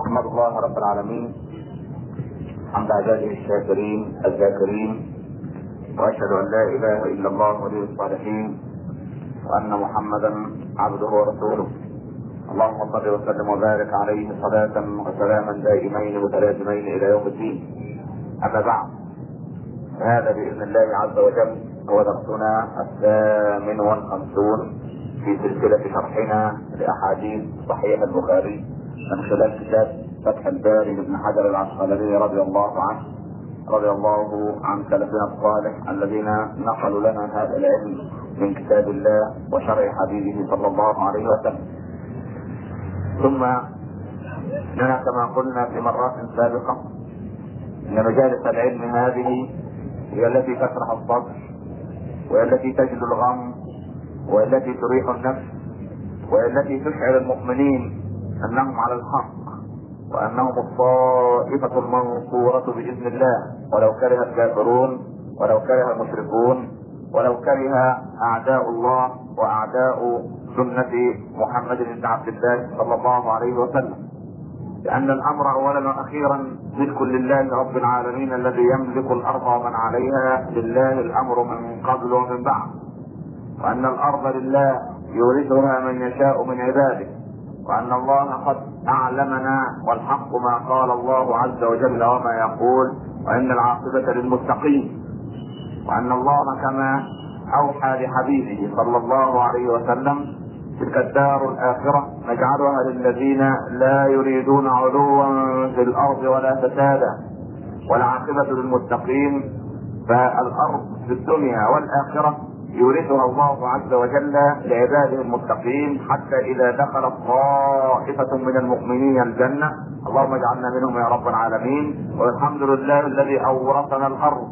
احمد الله رب العالمين حمد عباده الشاكرين الذاكرين واشهد ان لا اله الا الله ولي الصالحين وان محمدا عبده ورسوله اللهم صل وسلم وبارك عليه صلاة وسلاما دائمين متلازمين الى يوم الدين اما بعد هذا باذن الله عز وجل هو درسنا الثامن والخمسون في سلسلة شرحنا لأحاديث صحيح البخاري من خلال كتاب فتح الباري لابن حجر العسقلاني رضي الله عنه رضي الله عن سلفنا الصالح الذين نقلوا لنا هذا العلم من كتاب الله وشرع حبيبه صلى الله عليه وسلم ثم اننا كما قلنا في مرات سابقة ان مجالس العلم هذه هي التي تشرح الصدر وهي التي تجد الغم وهي التي تريح النفس وهي التي تشعر المؤمنين انهم على الحق وانهم الطائفة المنصورة باذن الله ولو كره الكافرون ولو كره المشركون ولو كره اعداء الله واعداء سنة محمد بن عبد الله صلى الله عليه وسلم لأن الأمر أولا وأخيرا ملك لله رب العالمين الذي يملك الأرض ومن عليها لله الأمر من قبل ومن بعد وأن الأرض لله يورثها من يشاء من عباده وأن الله قد أعلمنا والحق ما قال الله عز وجل وما يقول وأن العاقبة للمتقين وأن الله كما أوحى لحبيبه صلى الله عليه وسلم تلك الدار الآخرة نجعلها للذين لا يريدون علوا في الأرض ولا فسادا والعاقبة للمتقين فالأرض في الدنيا والآخرة يورثها الله عز وجل لعباده المتقين حتى إذا دخلت طائفة من المؤمنين الجنة اللهم اجعلنا منهم يا رب العالمين والحمد لله الذي أورثنا الأرض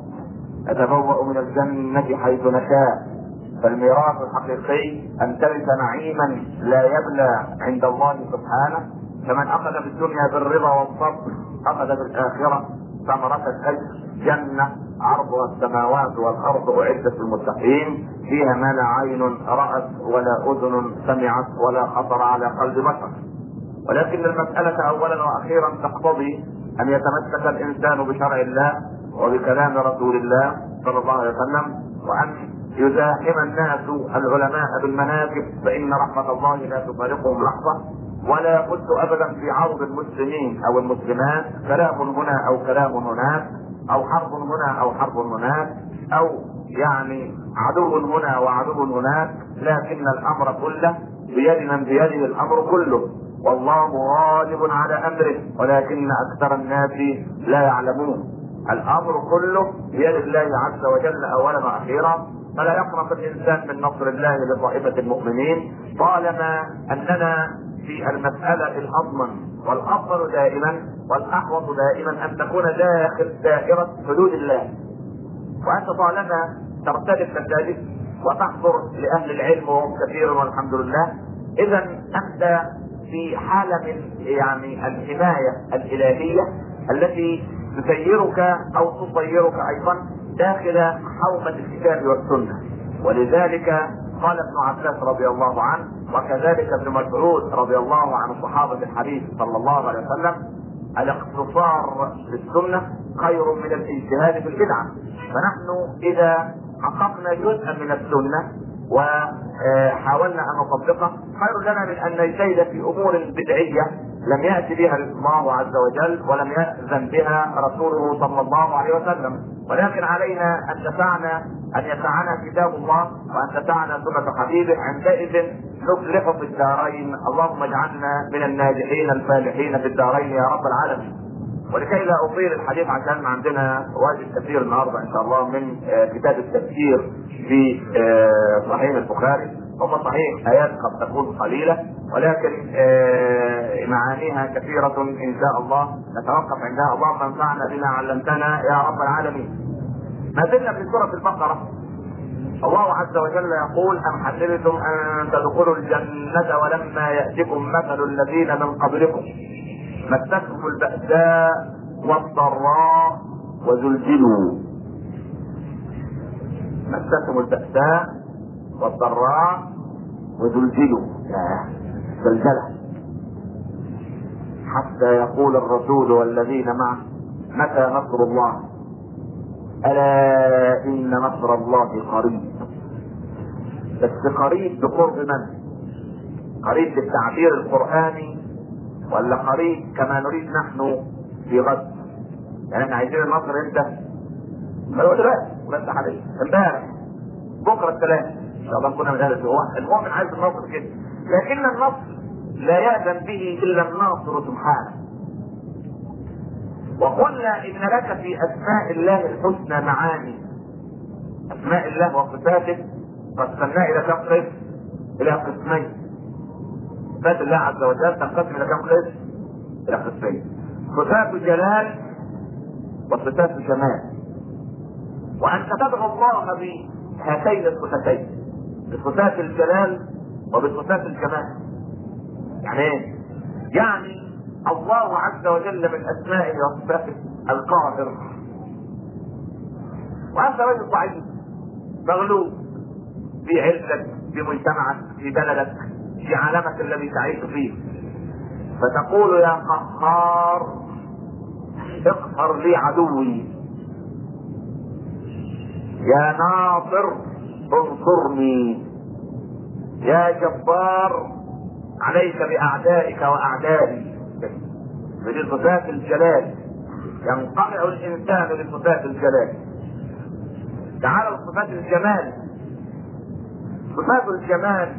نتبوأ من الجنة حيث نشاء فالميراث الحقيقي ان ترث نعيما لا يبلى عند الله سبحانه فمن اخذ في الدنيا بالرضا والصبر اخذ في الاخره ثمرة الاجر جنة عرضها السماوات والارض اعدت للمتقين فيها ما لا عين رأت ولا اذن سمعت ولا خطر على قلب بشر ولكن المسألة اولا واخيرا تقتضي ان يتمسك الانسان بشرع الله وبكلام رسول الله صلى الله عليه وسلم وان يزاحم الناس العلماء بالمناكب فان رحمه الله لا تفارقهم لحظه ولا بد ابدا في عرض المسلمين او المسلمات كلام هنا او كلام هناك او حرب هنا او حرب هناك او يعني عدو هنا وعدو هناك لكن الامر كله بيد من بيده الامر كله والله غالب على امره ولكن اكثر الناس لا يعلمون الامر كله بيد الله عز وجل اولا واخيرا فلا يقنط الانسان من نصر الله لطائفه المؤمنين طالما اننا في المساله الاضمن والافضل دائما والاحوط دائما ان تكون داخل دائره حدود الله وانت طالما ترتدي المساجد وتحضر لاهل العلم وهم كثير والحمد لله اذا انت في حاله من يعني الحمايه الالهيه التي تسيرك او تصيرك ايضا داخل حومة الكتاب والسنة ولذلك قال ابن عباس رضي الله عنه وكذلك ابن مسعود رضي الله عن صحابة الحديث صلى الله عليه وسلم الاقتصار بالسنة خير من الاجتهاد في البدعة فنحن إذا حققنا جزءا من السنة وحاولنا ان نطبقه خير لنا من ان نجتهد في امور بدعيه لم ياتي بها الله عز وجل ولم ياذن بها رسوله صلى الله عليه وسلم ولكن علينا ان تسعنا ان يسعنا كتاب الله وان تسعنا سنه حبيبه عندئذ نفلح في الدارين اللهم اجعلنا من الناجحين الفالحين في الدارين يا رب العالمين ولكي لا اطيل الحديث عشان عندنا واجب كثير النهارده ان شاء الله من كتاب التفسير في صحيح البخاري هم صحيح ايات قد تكون قليله ولكن معانيها كثيره ان شاء الله نتوقف عندها اللهم انفعنا بما علمتنا يا رب العالمين. ما زلنا في سوره البقره الله عز وجل يقول ام حسبتم ان تدخلوا الجنه ولما ياتكم مثل الذين من قبلكم مستهم البأساء والضراء وزلزلوا مستهم البأساء والضراء وزلزلوا زلزلة حتى يقول الرسول والذين معه متى نصر الله الا ان نصر الله قريب بس قريب بقرب من قريب بالتعبير القراني ولا قريب كما نريد نحن في غد يعني احنا عايزين النصر امتى؟ ما هو دلوقتي ونفتح عليه امبارح بكره الثلاث ان شاء الله نكون من اهل الاسبوع المؤمن عايز النصر كده لكن النصر لا يأذن به الا الناصر سبحانه وقلنا ان لك في اسماء الله الحسنى معاني اسماء الله وصفاته قسمناها الى كم قسم؟ الى قسمين صفات الله عز وجل تنقسم الى كم قسم؟ الى قسمين صفات جلال وصفات جمال وانت تدعو الله بهاتين الصفتين بصفات الجلال وبصفات الجمال يعني ايه؟ يعني الله عز وجل من اسمائه وصفاته القاهر وانت رجل ضعيف مغلوب في عزك في مجتمعك في بلدك في عالمك الذي تعيش فيه فتقول يا قهار اقهر لي عدوي يا ناصر انصرني يا جبار عليك باعدائك واعدائي بدي صفات الجلال ينقطع الانسان بصفات الجلال تعالوا صفات الجمال صفات الجمال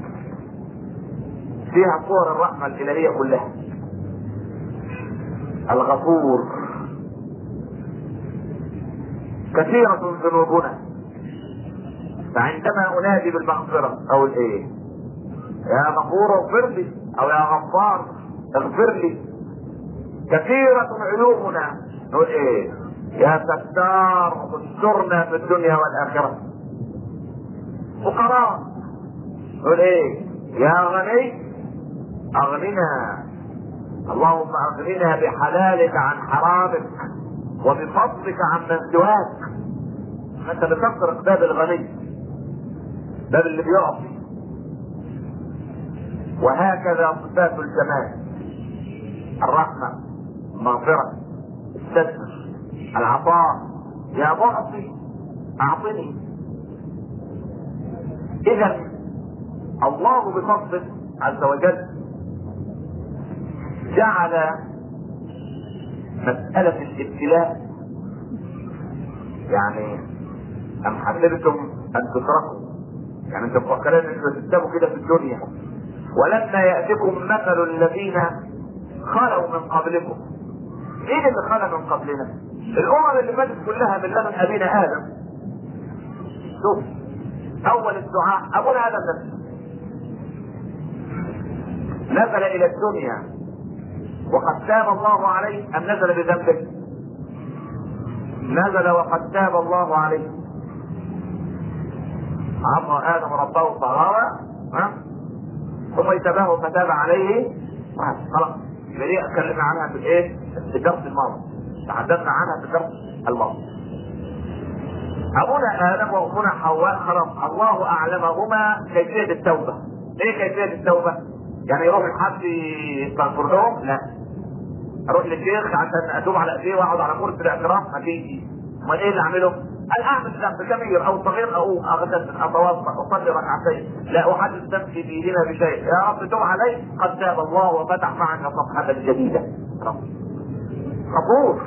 فيها صور الرحمة الإلهية كلها الغفور كثيرة ذنوبنا فعندما أنادي بالمغفرة أو الإيه؟ يا غفور اغفر لي أو يا غفار اغفر لي كثيرة عيوبنا نقول إيه؟ يا ستار استرنا في الدنيا والآخرة فقراء نقول إيه؟ يا غني اغننا اللهم اغننا بحلالك عن حرامك وبفضلك عن من سواك انت بتطرق باب الغني باب اللي بيعطي وهكذا صفات الجمال الرحمه المغفره الستر العطاء يا معطي اعطني اذا الله بفضله عز وجل جعل مسألة الابتلاء يعني أم حسبتم أن تتركوا يعني أنتم مفكرين أنتم تكتبوا كده في الدنيا ولما يأتكم مثل الذين خلوا من قبلكم مين اللي خلى من قبلنا؟ الأمم اللي فاتت كلها من لدن أبينا آدم شوف أول الدعاء أبونا آدم نفسه نزل الى الدنيا وقد تاب الله عليه ام نزل بذنبه نزل وقد تاب الله عليه عصى ادم ربه فغوى ها ثم اجتباه فتاب عليه خلاص يبقى دي اتكلمنا عنها في الايه؟ في الدرس الماضي تحدثنا عنها في الدرس الماضي ابونا ادم وامنا حواء خلاص الله اعلمهما كيفيه التوبه ايه كيفيه التوبه؟ يعني يروح لحد يستغفر لهم؟ لا. اروح للشيخ عشان اتوب على ايديه واقعد على كرسي الاعتراف ما تيجي. امال ايه اللي اعمله؟ قال اعمل ذنب كبير او صغير او اغتسل اتوضا اصلي ركعتين لا احدث نفسي في هنا بشيء يا رب توب علي قد تاب الله وفتح معك صفحه جديده. غفور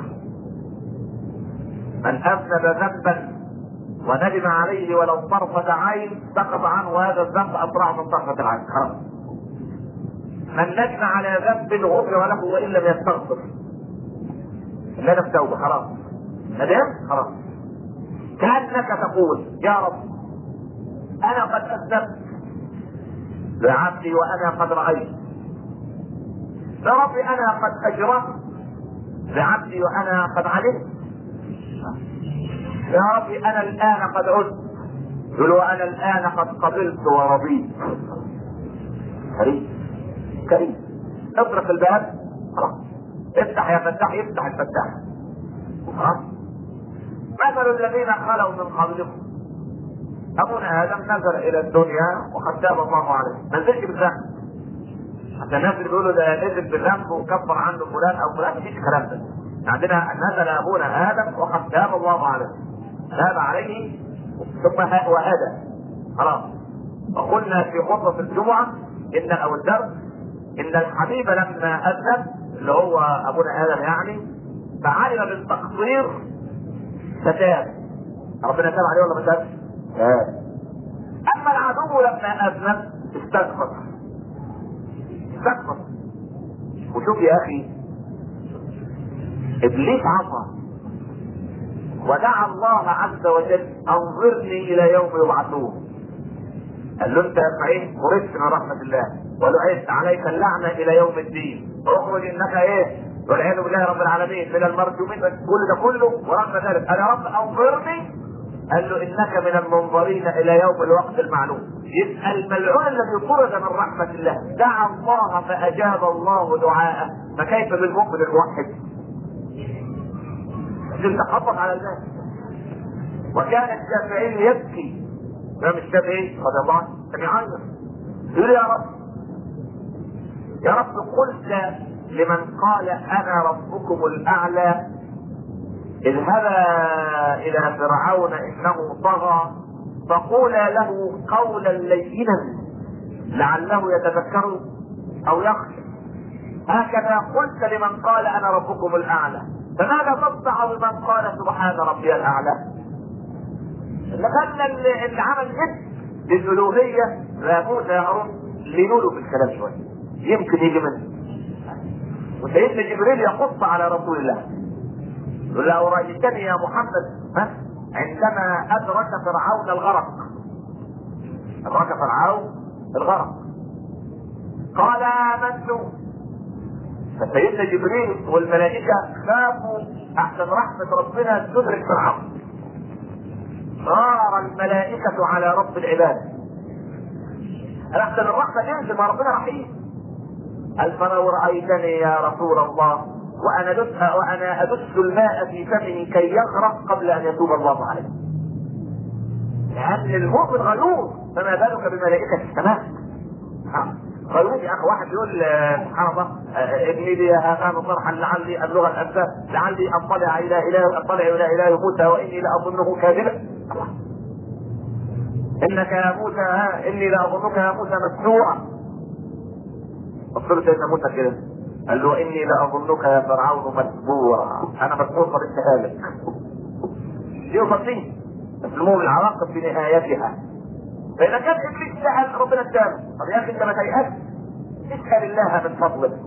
من اذنب ذنبا وندم عليه ولو طرفة عين سقط عنه هذا الذنب اسرع من طرفة العين خلاص من ندم على ذنب غفر له وان لم يستغفر ندم توبه خلاص ندم خلاص كانك تقول يا رب انا قد اذنبت لعبدي وانا قد رايت يا رب انا قد اجرمت لعبدي وانا قد علمت يا رب انا الان قد عدت يقول وانا الان قد قبلت ورضيت كريم كريم اطرق الباب خلاص افتح يا فتاح يفتح الفتاح خلاص مثل الذين خلوا من قبلكم ابونا ادم نزل الى الدنيا وقد تاب الله عليه ما نزلش بالذنب حتى الناس اللي بيقولوا ده نزل بذنب وكفر عنه فلان او فلان مفيش الكلام ده عندنا نزل ابونا ادم وقد تاب الله عليه تاب عليه ثم وهدى خلاص وقلنا في خطبه الجمعه ان او الدرس ان الحبيب لما اذنب اللي هو ابونا ادم يعني فعلم بالتقصير فتاب ربنا تاب عليه ولا ما تابش؟ تاب اما العدو لما اذنب استغفر استغفر وشوف يا اخي ابليس عصى ودعا الله عز وجل انظرني الى يوم يبعثون قال له انت يا اسماعيل خرجت من رحمه الله ولعبت عليك اللعنه الى يوم الدين اخرج انك ايه والعياذ بالله رب العالمين من المرجومين كل ده كله ورغم ذلك قال يا رب انظرني قال له انك من المنظرين الى يوم الوقت المعلوم يبقى الملعون الذي طرد من رحمه الله دعا الله فاجاب الله دعاءه فكيف بالمؤمن الموحد؟ انت خطط على الناس وكان الشافعي يبكي الامام الشافعي رضي الله عنه كان يعيط يقول يا رب يا رب قلت لمن قال انا ربكم الاعلى اذهبا الى فرعون انه طغى فقولا له قولا لينا لعله يتذكر او يخشى هكذا قلت لمن قال انا ربكم الاعلى فماذا تصنع بمن قال سبحان ربي الاعلى لخلى اللي عمل جد للالوهيه لموسى هارون لينولوا في الكلام شويه يمكن يجي منه وسيدنا جبريل يقص على رسول الله يقول له رايتني يا محمد ها عندما ادرك فرعون الغرق ادرك فرعون الغرق قال امنت فسيدنا جبريل والملائكه خافوا احسن رحمه ربنا تدرك فرعون صار الملائكة على رب العباد أحسن الرحمة ينزل مع ربنا رحيم قال فلو رأيتني يا رسول الله وأنا دس وأنا أدس الماء في فمه كي يغرق قبل أن يتوب الله عليه. لأن المؤمن غيور فما بالك بملائكة السماء. غيور يا أخي واحد يقول سبحان الله ابني لي هامان صرحا لعلي أبلغ الأسباب لعلي أطلع إلى إله أطلع إلى إله موسى وإني لأظنه كاذبا. انك يا موسى ها اني لاظنك يا موسى مسنوعا قلت سيدنا موسى كده قال له اني لاظنك يا فرعون مسبورا انا مسبور قد هالك دي فيه بس المهم العواقب في نهايتها فاذا كان ابليس سال ربنا اداله طب يا اخي انت ما تيأس اسال الله من فضله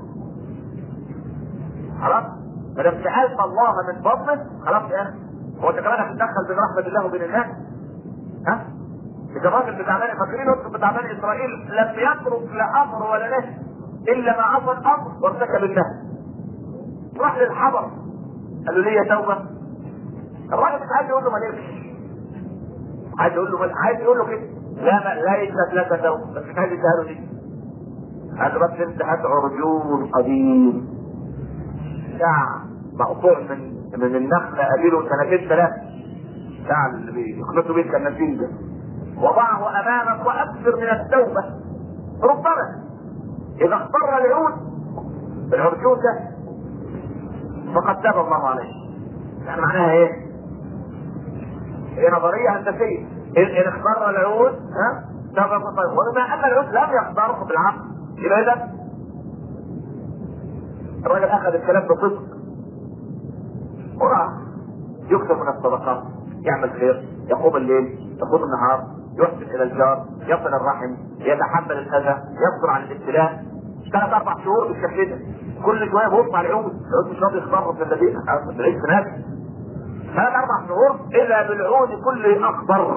خلاص ما دام سالت الله من فضله خلاص يا اخي هو انت كمان هتتدخل بين رحمه الله وبين الناس ها إذا الراجل بتاع بني فاكرين يطلب بتاع بني اسرائيل لم يترك لا امر ولا نهي الا ما عصى الامر وارتكب النهي. راح للحضر قال له ليه توبه؟ الراجل مش عايز يقول له ما نمشي. عايز يقول له عايز يقول له كده لا ما لا يثبت لك توبه بس مش عايز يديها له دي. قال له بس انت هات عرجون قديم ساعة مقطوع من من النخلة قبيله سنتين ثلاثة ساعة اللي بيخلطوا بيه الكنافين ده وضعه امامك واكثر من التوبه ربما اذا اختر العود العرجون ده فقد تاب الله عليه يعني معناها ايه؟ هي نظريه هندسيه ان اختار العود ها تاب طيب وبما ان العود لم يختاره بالعقل يبقى اذا الراجل اخذ الكلام بصدق وراح يكتب من الصدقات يعمل خير يقوم الليل يقوم النهار يحسن الى الجار يصل الرحم يتحمل الاذى يصبر عن الابتلاء ثلاث اربع شهور بالشكل ده كل شويه بيبص على العود العود مش راضي يخضر في النبي بعيد في ناس ثلاث اربع شهور الا بالعود كله اخضر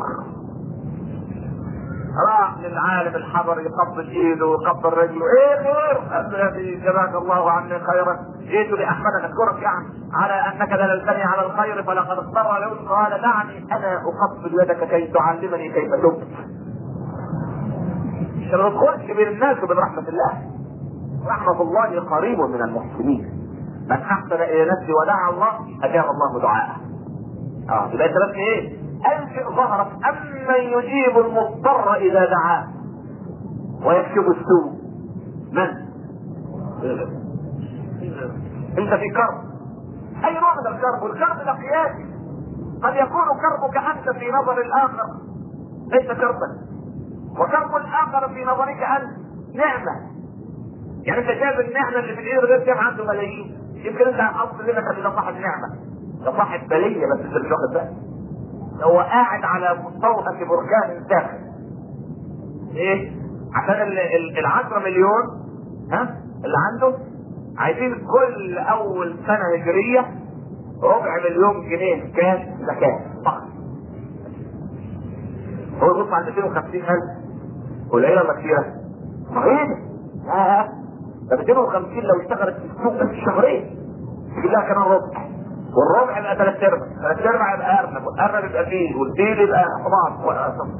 راح للعالم الحضر يقبل ايده ويقبل رجله ايه خير قال له يا ابني جزاك الله عني خيرا جئت لاحمدك اشكرك يعني على انك دللتني على الخير فلقد اضطر له قال دعني انا اقبل يدك كي تعلمني كيف تبت عشان ما تدخلش بين الناس وبين رحمه الله رحمه الله قريب من المحسنين من احسن الى نفسه ودعا الله اجاب الله دعاءه اه يبقى انت بس ايه ألجئ ظهرك أمن يجيب المضطر إذا دعاه ويكشف السوء من؟ انت في كرب اي نوع من الكرب والكرب ده قياسي قد يكون كربك انت في نظر الاخر ليس كربا وكرب الاخر في نظرك انت نعمه يعني انت شايف النعمه اللي في الايد غير كام عنده ملايين يمكن انت اصل لك ده صاحب نعمه ده صاحب بليه بس انت مش واخد بالك هو قاعد على مستوطن بركان داخل ايه عشان ال- ال- العشرة مليون ها اللي عنده عايزين كل اول سنة هجرية ربع مليون جنيه كاش زكاة فقط هو يبص على 250 ألف قليلة ولا كتيرة؟ رهيبة آه. ده 250 لو اشتغلت في السوق بس شهرين يجيب لها كمان ربع والربع يبقى ثلاث ارباع ثلاث ارباع يبقى ارنب والارنب يبقى فيل والفيل يبقى حمار و-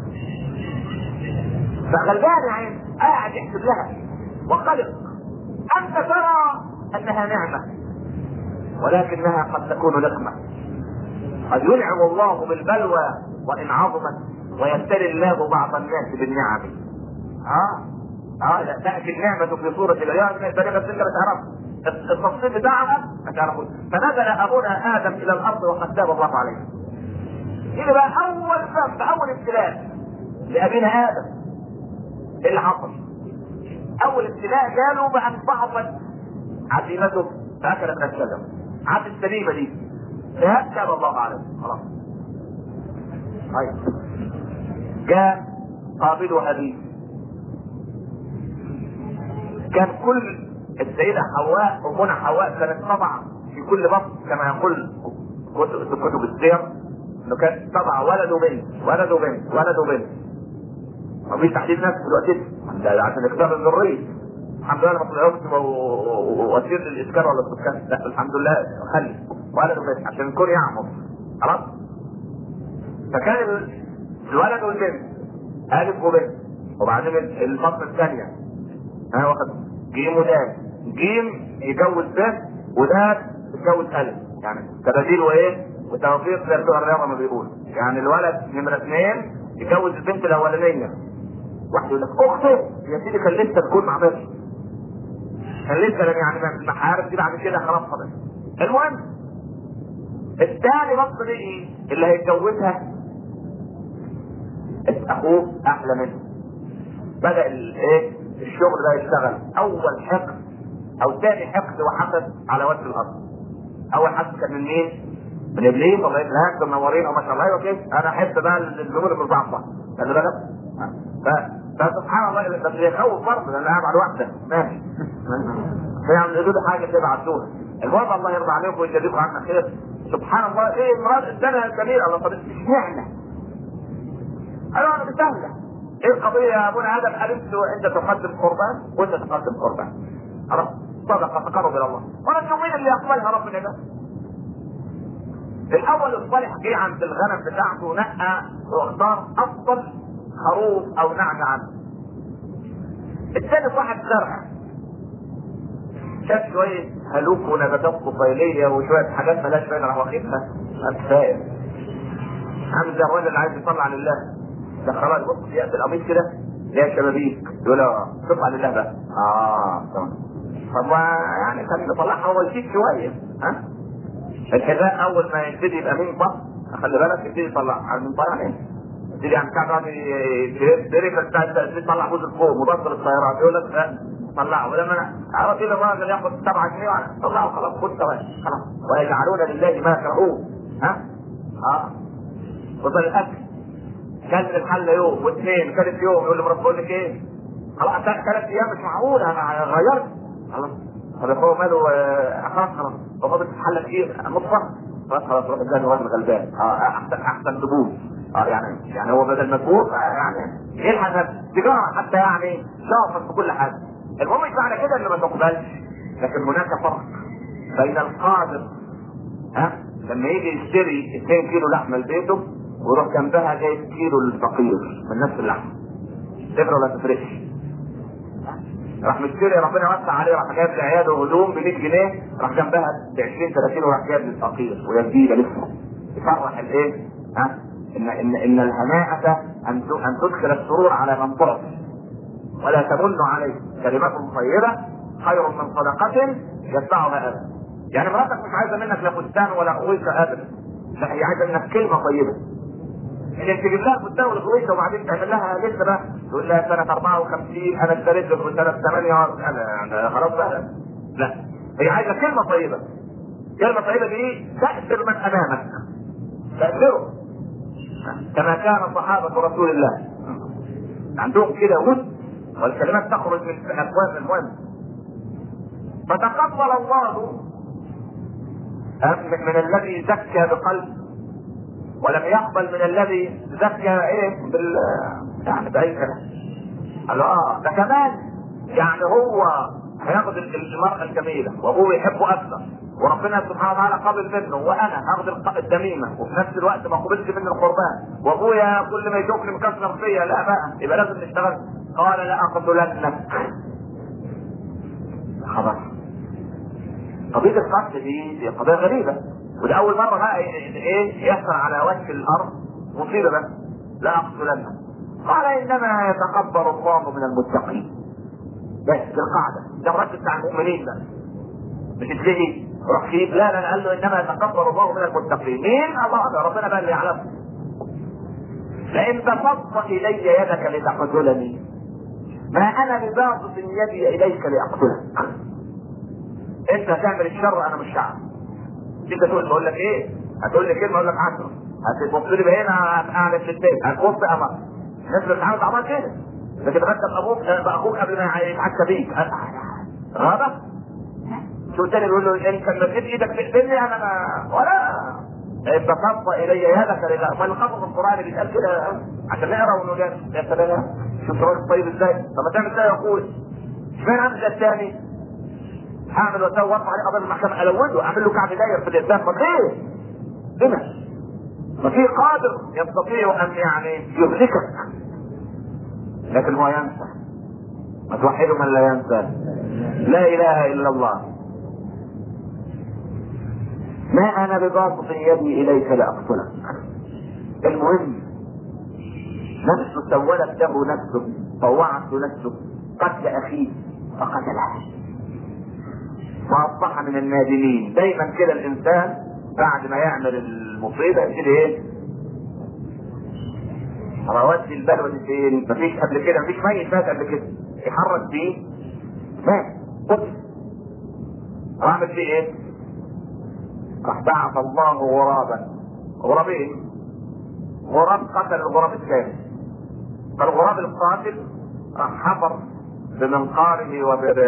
فغلبان يا عين قاعد يحسب لها وقلق انت ترى انها نعمه ولكنها قد تكون نقمه قد ينعم الله بالبلوى وان عظمت ويبتلي الله بعض الناس بالنعم اه اه لا تاتي النعمه في صوره العيال من البلاغه تلك تعرف التفصيل بتاعها ما تعرفوش فنزل ابونا ادم الى الارض وقد تاب الله عليه هنا بقى اول ذنب اول ابتلاء لابينا ادم إيه اللي حصل اول ابتلاء جاله بان ضعفت عزيمته فاكل من الشجر عاد السليمه دي تاب الله عليه خلاص طيب جاء قابل وهابيل كان كل السيدة حواء أمنا حواء كانت تضع في كل بطن كما يقول كتب كتب السير انه كانت تضع ولد وبنت ولد وبنت ولد وبنت مفيش تحديد نفس دلوقتي ده عشان اختار الذرية الحمد لله ما طلعوش وسير للاسكان ولا السكان لا الحمد لله خلي ولد وبنت عشان الكون يعمر خلاص فكان ال- الولد والبنت الف وبنت وبعدين البطن الثانيه ها واخد جيم ودال جيم يجوز ب ودال يتجوز الف يعني تباديل وايه وتوفيق زي بتوع الرياضه ما بيقول يعني الولد نمره اثنين يجوز البنت الاولانيه واحد يقول لك اخته يا سيدي كان لسه تكون مع بنت كان لسه لم يعني المحارب دي بعد كده خلاص خلاص المهم الثاني بص ايه اللي هيتجوزها اخوه احلى منه بدا الايه الشغل ده يشتغل اول حقد او ثاني حقد وحسد على وجه الارض اول حسد كان من مين؟ من ابليس الله يبارك منورين وما شاء الله ايوه كده انا احب بقى الامور المضاعفه خلي بالك ف- فسبحان الله بس يخوف برضه لان قاعد على الواحده ماشي فيعمل له حاجه كده عدوها المهم الله يرضى عليكم ويجازيكم عنا خير سبحان الله ايه مراد السنه الكبيره الله طب اشمعنى؟ قالوا انا بسهله ايه القضيه يا ابونا ادم قال انت انت تقدم قربان وانت تقدم قربان خلاص صدقه تقرب الى الله ونشوف مين اللي يقبلها ربنا ده الاول الصالح جه عند الغنم بتاعته نقى واختار افضل خروف او نعجه عنه الثاني صاحب زرع شاف شويه هلوك ونباتات طفيليه وشويه حاجات مالهاش فايده راح واخدها كفايه عامل زي الراجل اللي عايز يطلع لله ده خلاص بص يأتي القميص كده ليها شبابيك يقول له صف لله بقى اه تمام طب ما يعني كان يطلعها هو يشيك شويه ها الحذاء اول ما يبتدي يبقى من بط خلي بالك يبتدي يطلع من طالع ايه يبتدي يعني بتاع ده يشتري بتاع يطلع بوز الفوق مبطل الطيارات يقول لك لا طلعه ولما انا عرفت كده الراجل ياخد 7 جنيه طلعه خلاص خد ثواني خلاص ويجعلون لله ما كرهوه ها اه وصل الاكل كان الحل يوم واثنين ثالث يوم يقول لمرات بقول لك ايه خلاص ثلاث ايام مش معقول انا غيرت خلاص طب هو ماله آه، خلاص خلاص هو فاضل حل كتير نصفه خلاص خلاص روح اداني راجل غلبان اه احسن احسن زبون اه يعني يعني هو بدل ما تفوق آه، يعني يلحق تجاره حتى يعني شاطر في كل حاجه المهم مش معنى كده ان ما تقبلش لكن هناك فرق بين القادر ها لما يجي يشتري 2 كيلو لحمه لبيته ويروح جنبها جايب كيلو للفقير من نفس اللحمه تفرق ولا تفرقش راح مشتري ربنا وسع عليه راح جايب لعياده هدوم ب 100 جنيه راح جنبها ب 20 30 وراح جايب للفقير وهي جديده لسه يفرح الايه؟ ها؟ ان ان ان الهناءة ان ت- ان تدخل السرور على من طرف ولا تمنوا علي كلمة طيبة خير من صدقة يتبعها أبدا يعني مراتك مش عايزة منك لا فستان ولا قويسة أبدا لا هي عايزة منك كلمة طيبة انك تجيب لها فستان ولا قويسة وبعدين تعمل لها لسه بقى تقول لها سنة 54 أنا اشتريت لك سنة 8 أنا أنا خلاص بقى لا هي عايزة كلمة طيبة كلمة طيبة دي تأثر من أمامك تأثره كما كان صحابة رسول الله عندهم كده ود والكلمات تخرج من أفواه المهم فتقبل الله من الذي زكى بقلب ولم يقبل من الذي زكى ايه بال يعني باي كلام قال له اه ده كمان يعني هو هياخد المرأة الجميلة وابوه يحبه اكثر وربنا سبحانه وتعالى قبل منه وانا هاخد الدميمة وفي نفس الوقت ما قبلش منه القربان وابويا كل ما يشوفني مكسر فيا لا بقى يبقى لازم نشتغل قال لا اقتلنك خلاص قضية القتل دي دي قضية غريبة وده أول مرة بقى إيه يحصل على وجه الأرض مصيبة بس لا أقتلنك قال إنما يتقبل الله من المتقين بس دي القاعدة ده الرد بتاع المؤمنين بقى مش تلاقي رحيب لا لا قال له انما يتقبل الله من المتقين مين الله ده ربنا بقى اللي يعلم لئن بسطت الي يدك لتقتلني ما انا بباسط يدي اليك لاقتلك انت هتعمل الشر انا مش هعمل انت تقول بقول لك ايه هتقول لي كلمه اقول لك عشرة هتبص لي بقى هنا اعمل في البيت هتبص امر الناس بتتعامل مع كده لكن ترتب ابوك باخوك قبل ما يتحكى بيك غابة شو تاني بيقول له انت لما تجيب ايدك تقتلني انا ما ولا بسطت الي يدك لله ما الخطب القراني بيتقال كده عشان نقرا ونقول يا سلام شوف الراجل طيب ازاي طب ما تعمل ازاي يا اخوي اشمعنى عامل زي الثاني اعمل واسوي وارفع عليه قضيه المحكمه الونه اعمل له كعب داير في الاسلام ما ليه؟ لما؟ ما في قادر يستطيع ان يعني يهلكك لكن هو ينسى ما توحد من لا ينسى لا اله الا الله ما انا بباسط يدي اليك لاقتلك المهم نفسه سولت له نفسه طوعت نفسه قتل اخيه فقتله واصبح من النادمين دايما كده الانسان بعد ما يعمل المصيبه يبتدي ايه رواد البلوه دي فين؟ مفيش قبل كده مفيش ميت مات قبل كده يحرك فيه مات قتل وعمل فيه ايه؟ راح بعث الله غرابا غرابين غراب قتل الغراب الثاني فالغراب القاتل راح حفر بمنقاره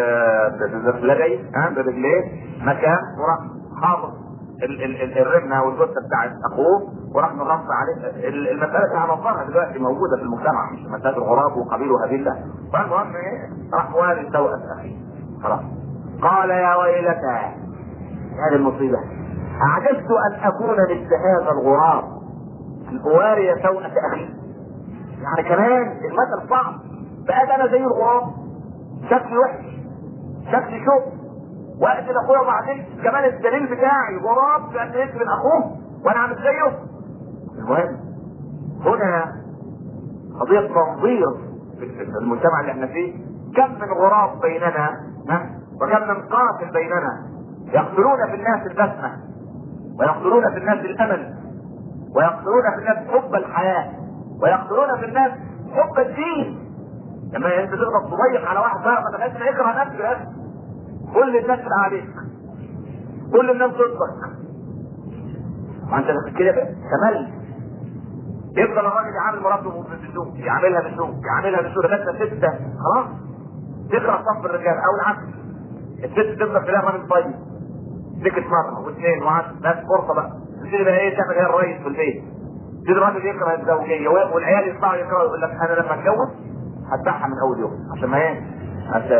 وبرجليه ها برجليه مكان وراح حاطط الرمنه والجثه بتاعت اخوه وراح مرفع عليه المساله دي هنظرها دلوقتي موجوده في المجتمع مش مساله الغراب وقبيل وهابيل لا فالمهم ايه راح والد توأة اخيه خلاص قال يا ويلتى هذه المصيبه اعجزت ان اكون مثل هذا الغراب ان اواري توأة اخي يعني كمان المثل صعب بقى انا زي الغراب شكلي وحش شكلي شوك واقتل اخويا وبعدين كمان الدليل بتاعي غراب بقتلت من اخوه وانا عامل زيه المهم هنا قضية تنظير في المجتمع اللي احنا فيه كم من غراب بيننا ها وكم من قاتل بيننا يقتلون في الناس البسمة ويقتلون في الناس الامل ويقتلون في الناس حب الحياة ويقتلون في الناس حب الدين لما انت تقدر تضيق على واحد بقى ما تبقاش اكره نفسك يا اخي كل الناس اللي عليك كل الناس ضدك ما انت كده تمل يفضل الراجل يعامل مراته بالسوق يعاملها بالسوق يعاملها بالسوق لغايه ستة خلاص تكره صف الرجال او العكس الست تفضل في راجل طيب سكت مره واثنين وعشرة بس فرصه بقى تبتدي بقى ايه تعمل هي الرئيس في البيت تبتدي الراجل يكره الزوجيه والعيال يطلعوا يكرهوا يقول لك انا لما اتجوز هتبعها من اول يوم عشان ما ايه هت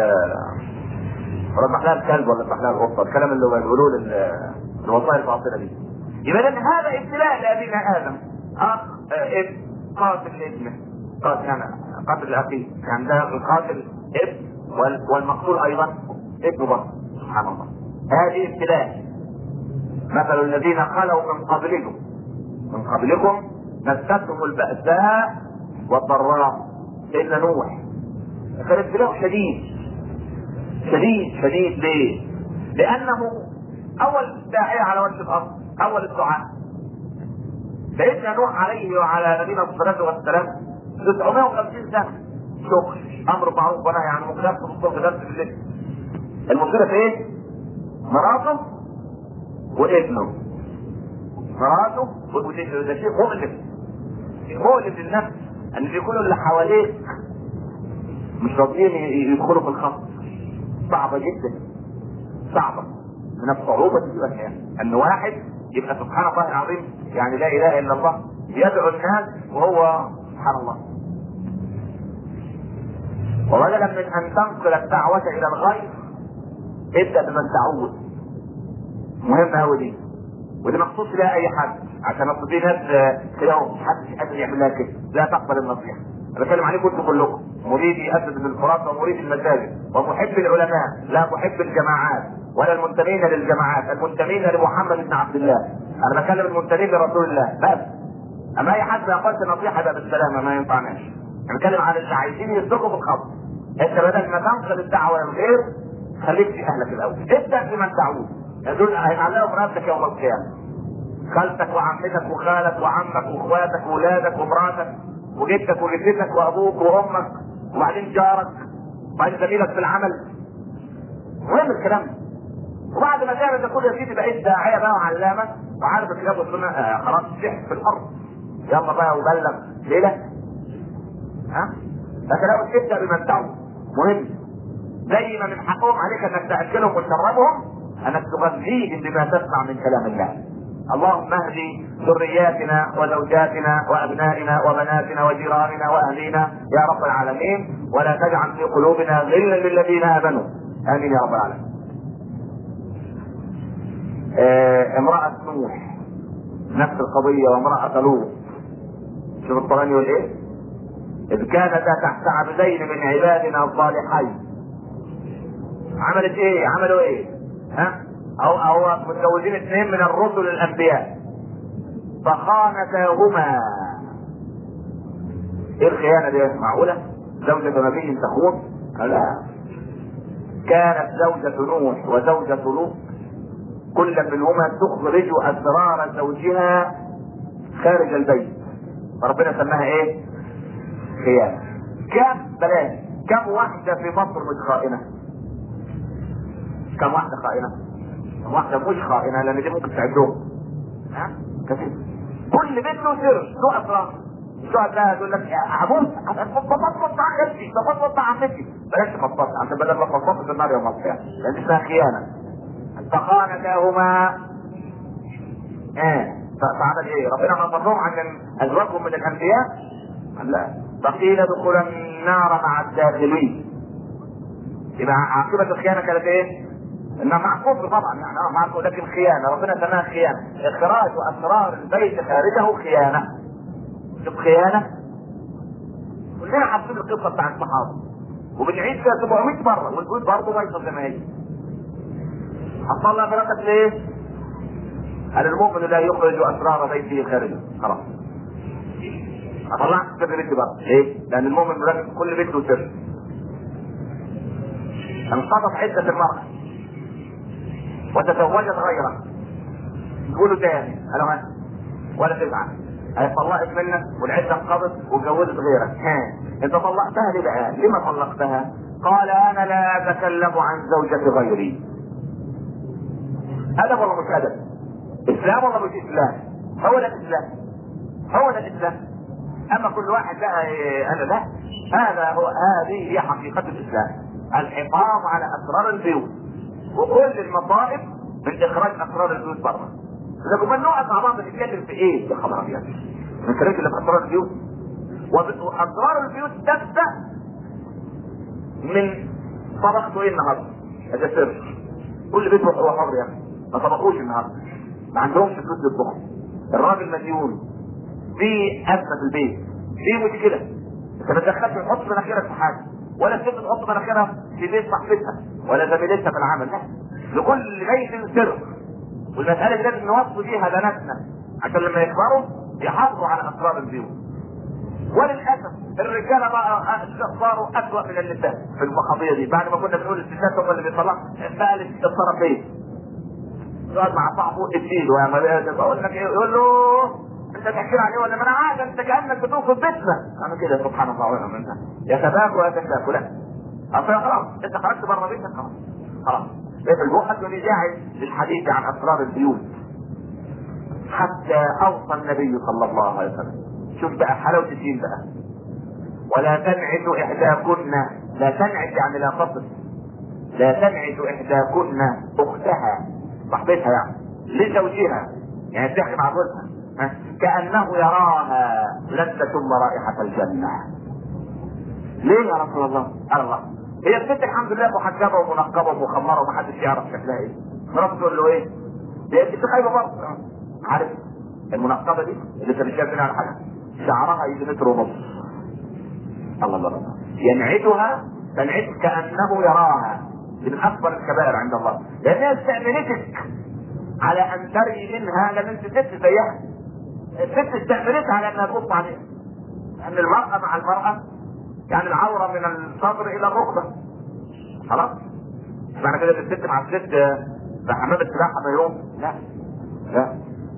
ربح لها الكلب ولا ربح لها القطه الكلام اللي بيقولوه الوصايا الباطله دي يبقى لان هذا ابتلاء لابينا ادم اخ ابن قاتل لابنه قاتل يعني قاتل لاخيه يعني ده القاتل ابن والمقتول ايضا ابن برضه سبحان الله هذه ابتلاء مثل الذين خلوا من قبلكم من قبلكم مستهم البأساء والضراء سيدنا نوح كان ابتلاء شديد شديد شديد ليه؟ لانه اول داعيه على وجه الارض اول الدعاء سيدنا نوح عليه وعلى نبينا الصلاه والسلام 950 سنه شغل امر معروف ونهي عن المنكر في الصبح درس بالليل المشكله في ايه؟ مراته وابنه مراته وده ده شيء مؤلم شيء مؤلم للنفس ان يكونوا اللي حواليك مش راضيين يدخلوا في الخط صعبه جدا صعبه من الصعوبه دي والحياه ان واحد يبقى سبحان الله العظيم يعني لا اله الا الله يدعو الناس وهو سبحان الله وبدلا من ان تنقل الدعوه الى الغير ابدا بمن تعود مهم قوي دي ودي مخصوص لها اي حد عشان اصل في ناس كده اهو محدش قادر يعمل لها كده لا تقبل النصيحه انا بتكلم عليكم انتم كلكم مريدي اسد بن الفرات ومريد المساجد ومحب العلماء لا محب الجماعات ولا المنتمين للجماعات المنتمين لمحمد بن عبد الله انا بكلم المنتمين لرسول الله بس اما اي حد يقول نصيحه ده بالسلامه ما ينفعناش انا بتكلم عن اللي عايزين يسلكوا في الخط انت بدل ما تنقل الدعوه للغير خليك في اهلك الاول ابدا بمن تعود يدل هيعلقوا براسك يوم القيامه خالتك وعمتك وخالك وعمك واخواتك واولادك ومراتك وجدك وجدتك وابوك وامك وبعدين جارك وبعدين زميلك في العمل مهم الكلام ده وبعد ما تعمل ده كله يا سيدي بقيت داعيه بقى وعلامه وعارف الكتاب والسنه آه خلاص شح في الارض يلا بقى وبلغ ليه لا؟ ها؟ لكن لو تبدا بمن تعود مهم زي ما من حقهم عليك انك تاكلهم وتشربهم انك تغذيهم بما تسمع من كلام الله اللهم اهد ذرياتنا وزوجاتنا وابنائنا وبناتنا وجيراننا واهلينا يا رب العالمين ولا تجعل في قلوبنا غلا للذين امنوا امين يا رب العالمين. آه امرأة نوح نفس القضية وامرأة لوط شوف القرآن يقول ايه؟ إذ كانتا تحت عبدين من عبادنا الصالحين عملت ايه؟ عملوا ايه؟ ها؟ او او متجوزين اثنين من الرسل الانبياء فخانتاهما ايه الخيانه دي معقوله زوجة نبي تخون لا كانت زوجة نوح وزوجة لوط كل منهما تخرج اسرار زوجها خارج البيت فربنا سماها ايه خيانة كم بلاش كم واحدة في مصر مش خائنة كم واحدة خائنة واحدة مش خائنة لأن دي ممكن تعدهم ها كثير كل بيت له سر له أسرار تقعد بقى تقول لك يا ابوس بطبط مع خالتي بطبط مع عمتي بلاش تفضفض عشان بدل ما تفضفض في النار يوم القيامة لأن دي اسمها خيانة فخانتاهما اه فعمل ايه؟ ربنا نصرهم عن ازواجهم من الانبياء؟ لا فقيل ادخلا النار مع الداخلين يبقى عاقبة الخيانة كانت ايه؟ انها مع كفر طبعا يعني اه مع كفر لكن خيانه ربنا سماها خيانه اخراج اسرار البيت خارجه خيانه شوف خيانه كلنا حافظين القصه بتاع الصحابه وبنعيد فيها 700 مره والبيوت برضه بايظه زي ما هي حصل لها بركه ليه؟ قال المؤمن لا يخرج اسرار بيته خارجه خلاص طلعت سر بيتي بره ليه؟ لان المؤمن مركز كل بيت له سر انقضت عده المراه وتزوجت غيره تقولوا تاني انا ما ولا تزعل هي طلقت منك والعده انقضت وجوزت غيرك ها انت طلقتها ليه بقى؟ لما طلقتها؟ قال انا لا اتكلم عن زوجة غيري ادب ولا مش ادب؟ اسلام ولا مش اسلام؟ هو ده الاسلام هو ده الاسلام اما كل واحد بقى إيه انا لا هذا هو هذه هي حقيقة الاسلام الحفاظ على اسرار البيوت وكل المصائب من اخراج اسرار البيوت بره لكن من نقعد مع بعض نتكلم في ايه يا خبر ابيض ما نتكلمش الا في اسرار البيوت واسرار البيوت تبدا من طبخته ايه النهارده هذا سر كل بيت هو حر يا اخي ما طبخوش النهارده ما عندهمش فلوس يطبخوا الراجل مديون في ازمه في البيت في مشكله انت ما تدخلش تحط مناخيرك في حاجه ولا الست تحط مناخيرها في بيت صاحبتها ولا زميلتها في العمل لا لكل بيت سر والمسألة دي لازم نوصي بيها بناتنا عشان لما يكبروا يحافظوا على أسرار البيوت وللاسف الرجاله بقى صاروا اسوء من النساء في القضيه دي بعد ما كنا بنقول الستات هم اللي بيطلعوا بقى الطرفين يقعد مع صاحبه اديله ويعمل ايه بقول لك ايه يقول له انت تحكي لي عليه ولا ما انا عارف انت كانك بتوصف بيتنا انا كده سبحان الله ونعم بالله يا تباك ويا تكاك لا اصل خلاص انت خرجت بره بيتك خلاص خلاص البحث من داعي للحديث عن اسرار البيوت حتى اوصى النبي صلى الله عليه وسلم شوف بقى حلاوه الدين بقى ولا تنعت احداكن لا تنعت يعني لا تصل لا تنعت احداكن اختها صاحبتها يعني لزوجها يعني تحكي مع جوزها ها؟ كانه يراها لن تشم رائحه الجنه ليه يا رسول الله؟ قال الله هي الست الحمد لله محجبه ومنقبه ومخمره ومحدش يعرف شكلها ايه مراته تقول له ايه؟ دي انت خايبه برضه عارف المنقبه دي اللي انت مش شايف منها على حاجه شعرها يجي متر ونص الله الله الله ينعتها تنعت كانه يراها دي من اكبر الكبائر عند الله لانها استأمنتك على ان تري منها لان انت ست زيها الست استأمنتها على انها تبص عليها لان المرأة مع المرأة يعني العورة من الصدر الى الركبة خلاص معنى كده الست مع الست في حمام السباحة ما يوم لا لا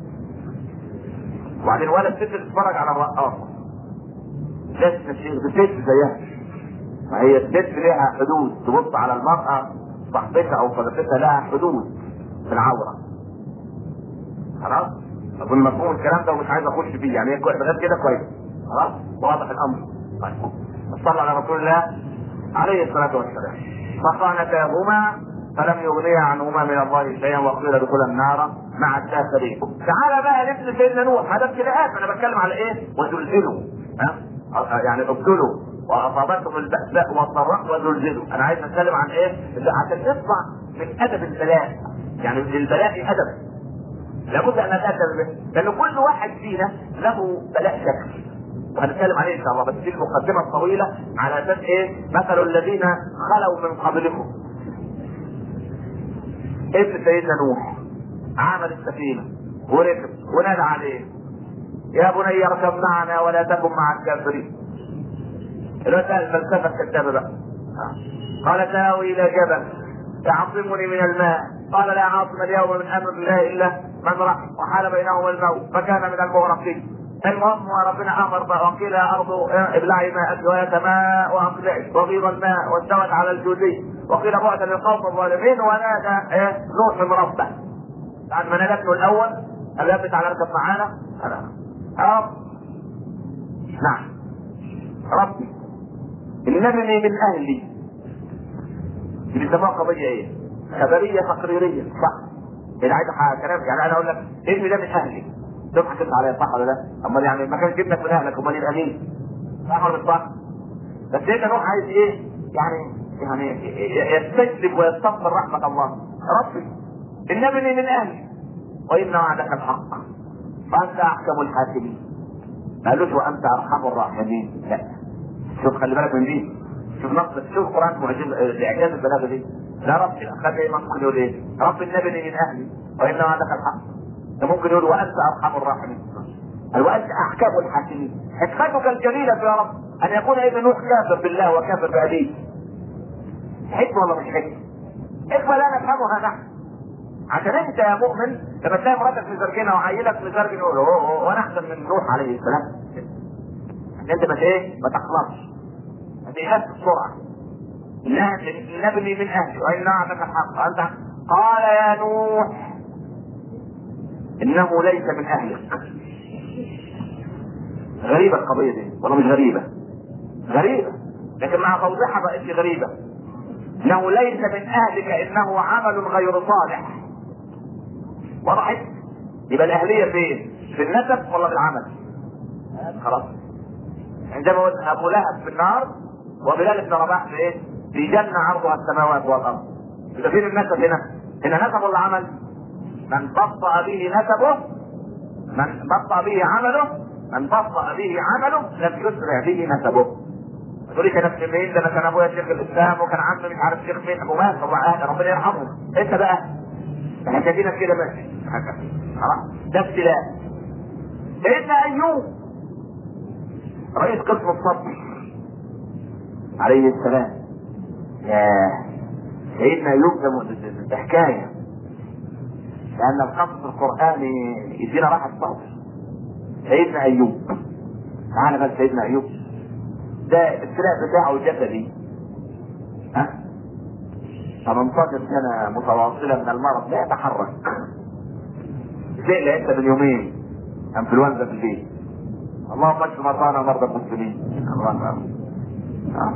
وبعدين ولا الست تتفرج على الرقاصة لازم الست زيها ما هي الست لها حدود تبص على المرأة صاحبتها او صديقتها لها حدود في العورة خلاص اظن مفهوم الكلام ده ومش عايز اخش فيه يعني هي لغايه كده كويس خلاص واضح الامر طيب صلى على رسول الله عليه الصلاه والسلام فخانتاهما فلم يغنيا عنهما من الله شيئا وقيل ادخلا النار مع الداخلين تعال بقى لابن سيدنا نوح هذا ابتلاءات انا بتكلم على ايه وزلزلوا ها يعني ابتلوا واصابتهم البأساء والضراء وزلزلوا انا عايز اتكلم عن ايه عشان نطلع من ادب البلاء يعني للبلاء ادب لابد ان نتادب به لان كل واحد فينا له بلاء شكل وهنتكلم عليه ان شاء الله بس دي المقدمه الطويله على اساس ايه مثل الذين خلوا من قبلكم ابن سيدنا نوح عمل السفينه وركب ونادى عليه يا بني اركب معنا ولا تكن مع الكافرين الوقت الفلسفه الكذابه بقى قال ساوي الى جبل يعصمني من الماء قال لا عاصم اليوم من امر الله الا من رحم وحال بينهما الموت فكان من المغرقين المهم ربنا امر وقيل يا ارض ابلعي ماءك ويا ماء واقلعي وغيض الماء واستوت على الجودي وقيل بعدا للقوم الظالمين ونادى نوح ربه بعد ما نادى ابنه الاول قال له تعالى اركب معانا انا رب نعم ربي انني من اهلي دي بيسموها قضيه ايه؟ خبريه تقريريه صح يعني عايز كلام يعني انا اقول لك ابني ده من اهلي تضحك انت عليا صح ولا لا؟ امال يعني ما كانش ابنك من اهلك امال يبقى مين؟ صح ولا مش صح؟ بس انت نوح عايز ايه؟ يعني يعني يستجلب ويستغفر رحمه الله ربي ان ابني من اهلي وان وعدك الحق فانت احكم الحاكمين ما قالوش وانت ارحم الراحمين لا شوف خلي بالك من دي شوف نص شوف القران معجز الاعجاز البلاغه دي لا رب خلي ايه ممكن يقول ايه؟ رب النبي من اهلي وان وعدك الحق ده ممكن يقول وانت ارحم الراحمين قال وانت احكام الحاكمين حكمتك الجليله يا رب ان يكون ابن نوح كافر بالله وكافر بابيه حكمه ولا مش حكمه؟ حكمه لا نفهمها نحن عشان انت يا مؤمن لما تلاقي مراتك مزرجنه وعيلك مزرجن يقول وانا احسن من نوح عليه السلام انت ما ايه ما تخلصش ما تيأس بسرعه نبني من اهلي وان نعمك الحق انت قال يا نوح انه ليس من اهلك غريبه القضيه دي ولا مش غريبه غريبه لكن مع توضيحها بقت غريبه انه ليس من اهلك انه عمل غير صالح وضحت يبقى الاهليه فين في النسب ولا في العمل خلاص عندما قلنا ابو لهب في النار وبلال بن رباح في ايه في جنه عرضها السماوات والارض يبقى فين النسب هنا هنا نسب ولا عمل من بطأ به نسبه من بطأ به عمله من بطأ به عمله لم يسرع به نسبه تقول لي كان ابن مين ده انا كان ابويا شيخ الاسلام وكان عمي مش عارف شيخ مين ابو مات الله اهل ربنا يرحمه انت بقى احنا كده كده ماشي خلاص ده ابتلاء سيدنا ايوب رئيس قسم الصبر عليه السلام يا سيدنا ايوب ده ده حكايه لان القصص القراني يدينا راحه صبر سيدنا ايوب تعالى بس سيدنا ايوب ده الابتلاء بتاعه جسدي ها 18 سنة متواصلة من المرض لا يتحرك زي اللي انت من يومين انفلونزا في البيت اللهم اشف مرضانا ومرضى المسلمين اللهم امين آه.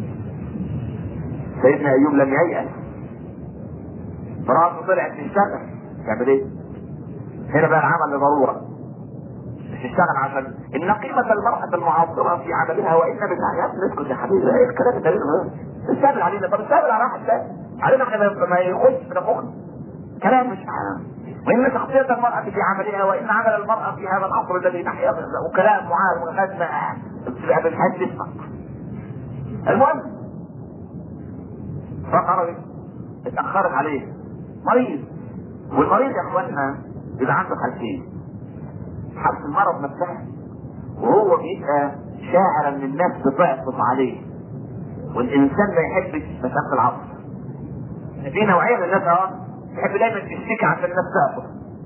سيدنا ايوب لم ييأس مراته طلعت تشتغل تعمل ايه؟ هنا بقى العمل لضروره مش تشتغل عشان ان قيمة المرأة المعاصرة في عملها وان بتاعها نسكت يا حبيبي ايه الكلام ده ليه؟ تستقبل علينا طب استقبل على واحد تاني علينا احنا ما- ما يخش من المخ كلام مش عام وان شخصية المرأة في عملها وان عمل المرأة في هذا العصر الذي نحيا فيه وكلام معارض والناس ما بتبقى بالحد تسمع المهم فخرجت اتأخرت عليه مريض والمريض يا اخوانا بيبقى عنده حالتين حالة المرض نفسها وهو بيبقى شاعر ان الناس بتعطف عليه والانسان ما يحبش مسافة العطف في نوعية من الناس اه تحب دايما تشتكي عشان الناس تعطف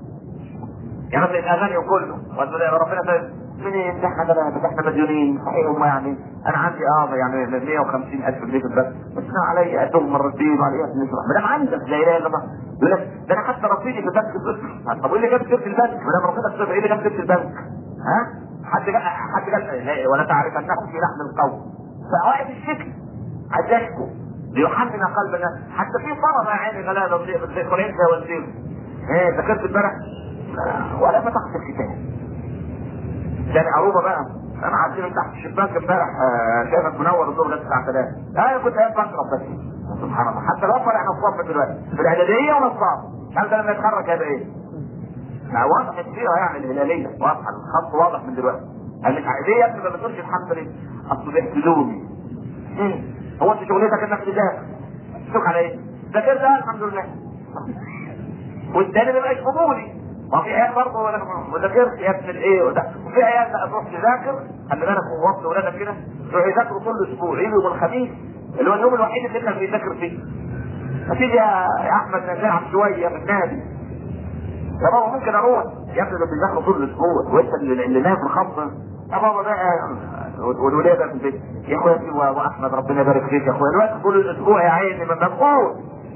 يعني مثلا الاغاني وكله وتقول يا ربنا فاهم من ايه ده احنا ده ده احنا مديونين صحيح هم يعني انا عندي اه يعني 150 الف جنيه في البنك بس انا علي قدهم مرتين وعلي قد نسرح ما دام عندك لا اله الا الله يقول لك ده انا حتى رصيدي في البنك صفر طب وايه اللي جاب سيره البنك؟ ما دام رصيدك صفر ايه اللي جاب سيره البنك؟ ها؟ حد جاب حد جاب لا، ولا تعرف انهم في لحم القوم فواقف الشكل عايز يشكو ليحنن قلب الناس حتى في طلبه يا عيني غلابه زي زي كولينزا والزيرو ايه ذاكرت امبارح؟ لا، ولا فتحت الكتاب يعني عروبه بقى انا عديت من تحت الشباك امبارح آه، شايفك منور الظهر لغايه الساعه 3 لا انا كنت قاعد بشرب بس سبحان الله حتى لو احنا نصاب دلوقتي في الاعداديه ونصاب هل ده لما يتخرج هيبقى ايه؟ لا واضح السيره يعني الهلاليه واضحه الخط واضح من دلوقتي قال لك ليه يا ابني ما بتقولش الحمد لله اصل بيحسدوني مم. هو انت شغلتك انك تذاكر تشوف على ايه؟ ذاكرت آه، الحمد لله والتاني ما بقاش قبولي ما في عيال برضه ولا ما ذاكرت يا ابن الايه وده وفي عيال بقى تروح تذاكر خلي بالك ووصل ولادك كده يروح يذاكروا كل اسبوع يجوا يوم الخميس اللي هو اليوم الوحيد اللي ابنك بيذاكر فيه فتيجي يا يا احمد نلعب شويه في النادي يا بابا ممكن اروح يا ابني ده بيذاكروا طول الاسبوع وانت اللي اللي نايم في الخمسه يا بابا بقى والولاد بقى في البيت يا اخويا في و- واحمد ربنا يبارك فيك يا اخويا الوقت طول الاسبوع يا عيني من مفقود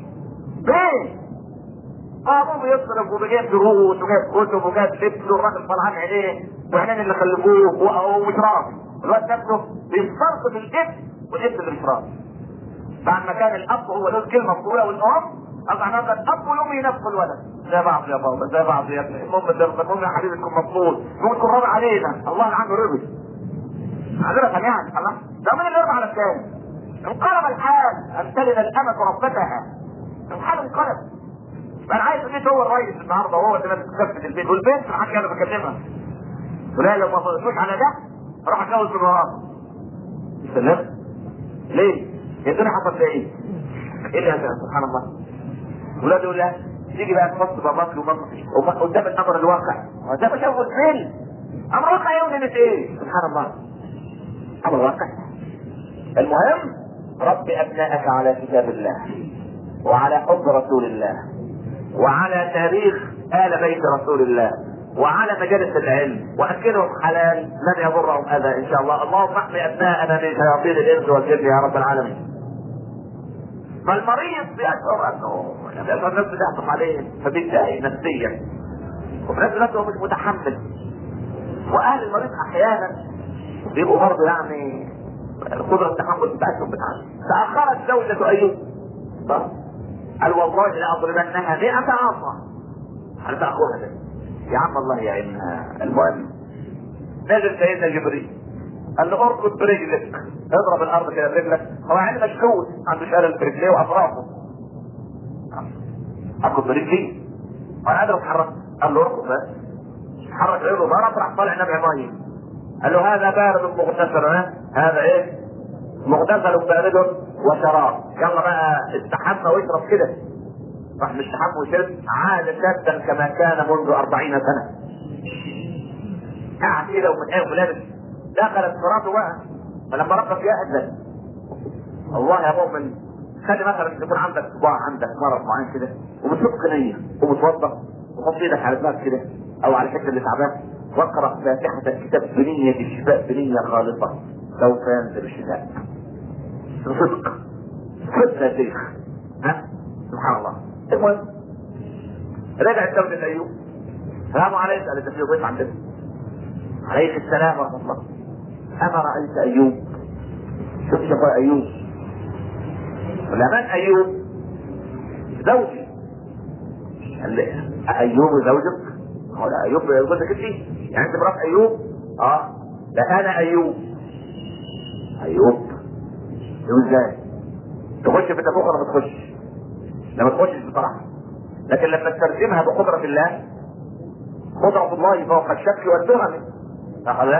ليه؟ ابوه بيصرف وبيجيب دروس وجايب كتب وجايب لبس والراجل فرحان عينيه وعينين اللي خلفوه و- ومش راضي الواد نفسه بيسترقب الابن والابن اللي مش راضي بعد ما كان الاب هو له الكلمه الطويله والام اصبح هذا الاب والام ينفوا الولد زي بعض يا بابا زي بعض يا ابني المهم ده المهم يا حبيبي تكون مبسوط ممكن تكون راضي علينا الله اللي عنده رضي عذرة يعني الله ده من اللي يرضى على الثاني انقلب الحال ان تلد الامة ربتها الحال انقلب انا عايز البيت هو الرئيس النهارده وهو اللي ماسك كفه البيت والبنت ما حدش انا بكلمها ولا لو ما فضلتوش على ده اروح اتجوز من وراه سلام ليه؟ يا الدنيا حصل لي ايه؟ ايه اللي هذا سبحان الله ولاد يقول لها تيجي بقى تبص باباك وباباك قدام الامر الواقع وده تشوف فين؟ امر واقع يوم ايه؟ سبحان الله امر واقع المهم ربي ابنائك على كتاب الله وعلى حب رسول الله وعلى تاريخ آل بيت رسول الله وعلى مجالس العلم واكلهم حلال لن يضرهم اذى ان شاء الله اللهم احمي ابناءنا من شياطين الانس والجن يا رب العالمين فالمريض بيشعر انه بيشعر الناس بتحكم عليه فبيتضايق نفسيا وفي نفس الوقت هو مش متحمل واهل المريض احيانا بيبقوا برضه يعني قدرة التحمل بتاعتهم بتاعتهم تأخرت زوجة أيوب صح؟ قال والله لأضربنها مئة عصا على تأخرها ده يا عم الله يا عينها المهم نزل سيدنا جبريل قال له اركض برجلك اضرب الارض كده برجلك هو عين مشكوت عنده شلل في رجليه واطرافه اركض برجلي وانا قادر اتحرك قال له اركض بس حرك عينه ضرب راح طالع نبع ميه قال له هذا بارد مغتسل ها هذا ايه مغتسل بارد وشراب يلا بقى استحمى واشرب كده راح مستحمى وشرب عاد شابا كما كان منذ أربعين سنة قاعد كده ومن ايه ولابس دخلت مراته بقى فلما ربك يأذن الله يا مؤمن خلي مثلا يكون عندك صباع عندك مرض معين كده وبتشق نية وبتوضى وحط ايدك على دماغك كده او على الحته اللي تعبان واقرا فاتحه الكتاب بنيه الشفاء بنيه خالصه سوف ينزل الشفاء بصدق صدق يا شيخ ها سبحان الله المهم رجع دولة ايوب السلام عليكم قال ده في ضيف عندنا عليك السلام ورحمه الله اما رايت ايوب شوف شوف ايوب ولمن ايوب زوجي قال لي ايوب زوجك هو لا ايوب جوزك انت يعني انت مرات ايوب اه لا انا ايوب ايوب يقول ازاي تخش في التفوق ولا ما تخش لا ما تخشش بصراحه لكن لما تترجمها بقدره الله قدرة الله فوق الشك والتهم صح لا؟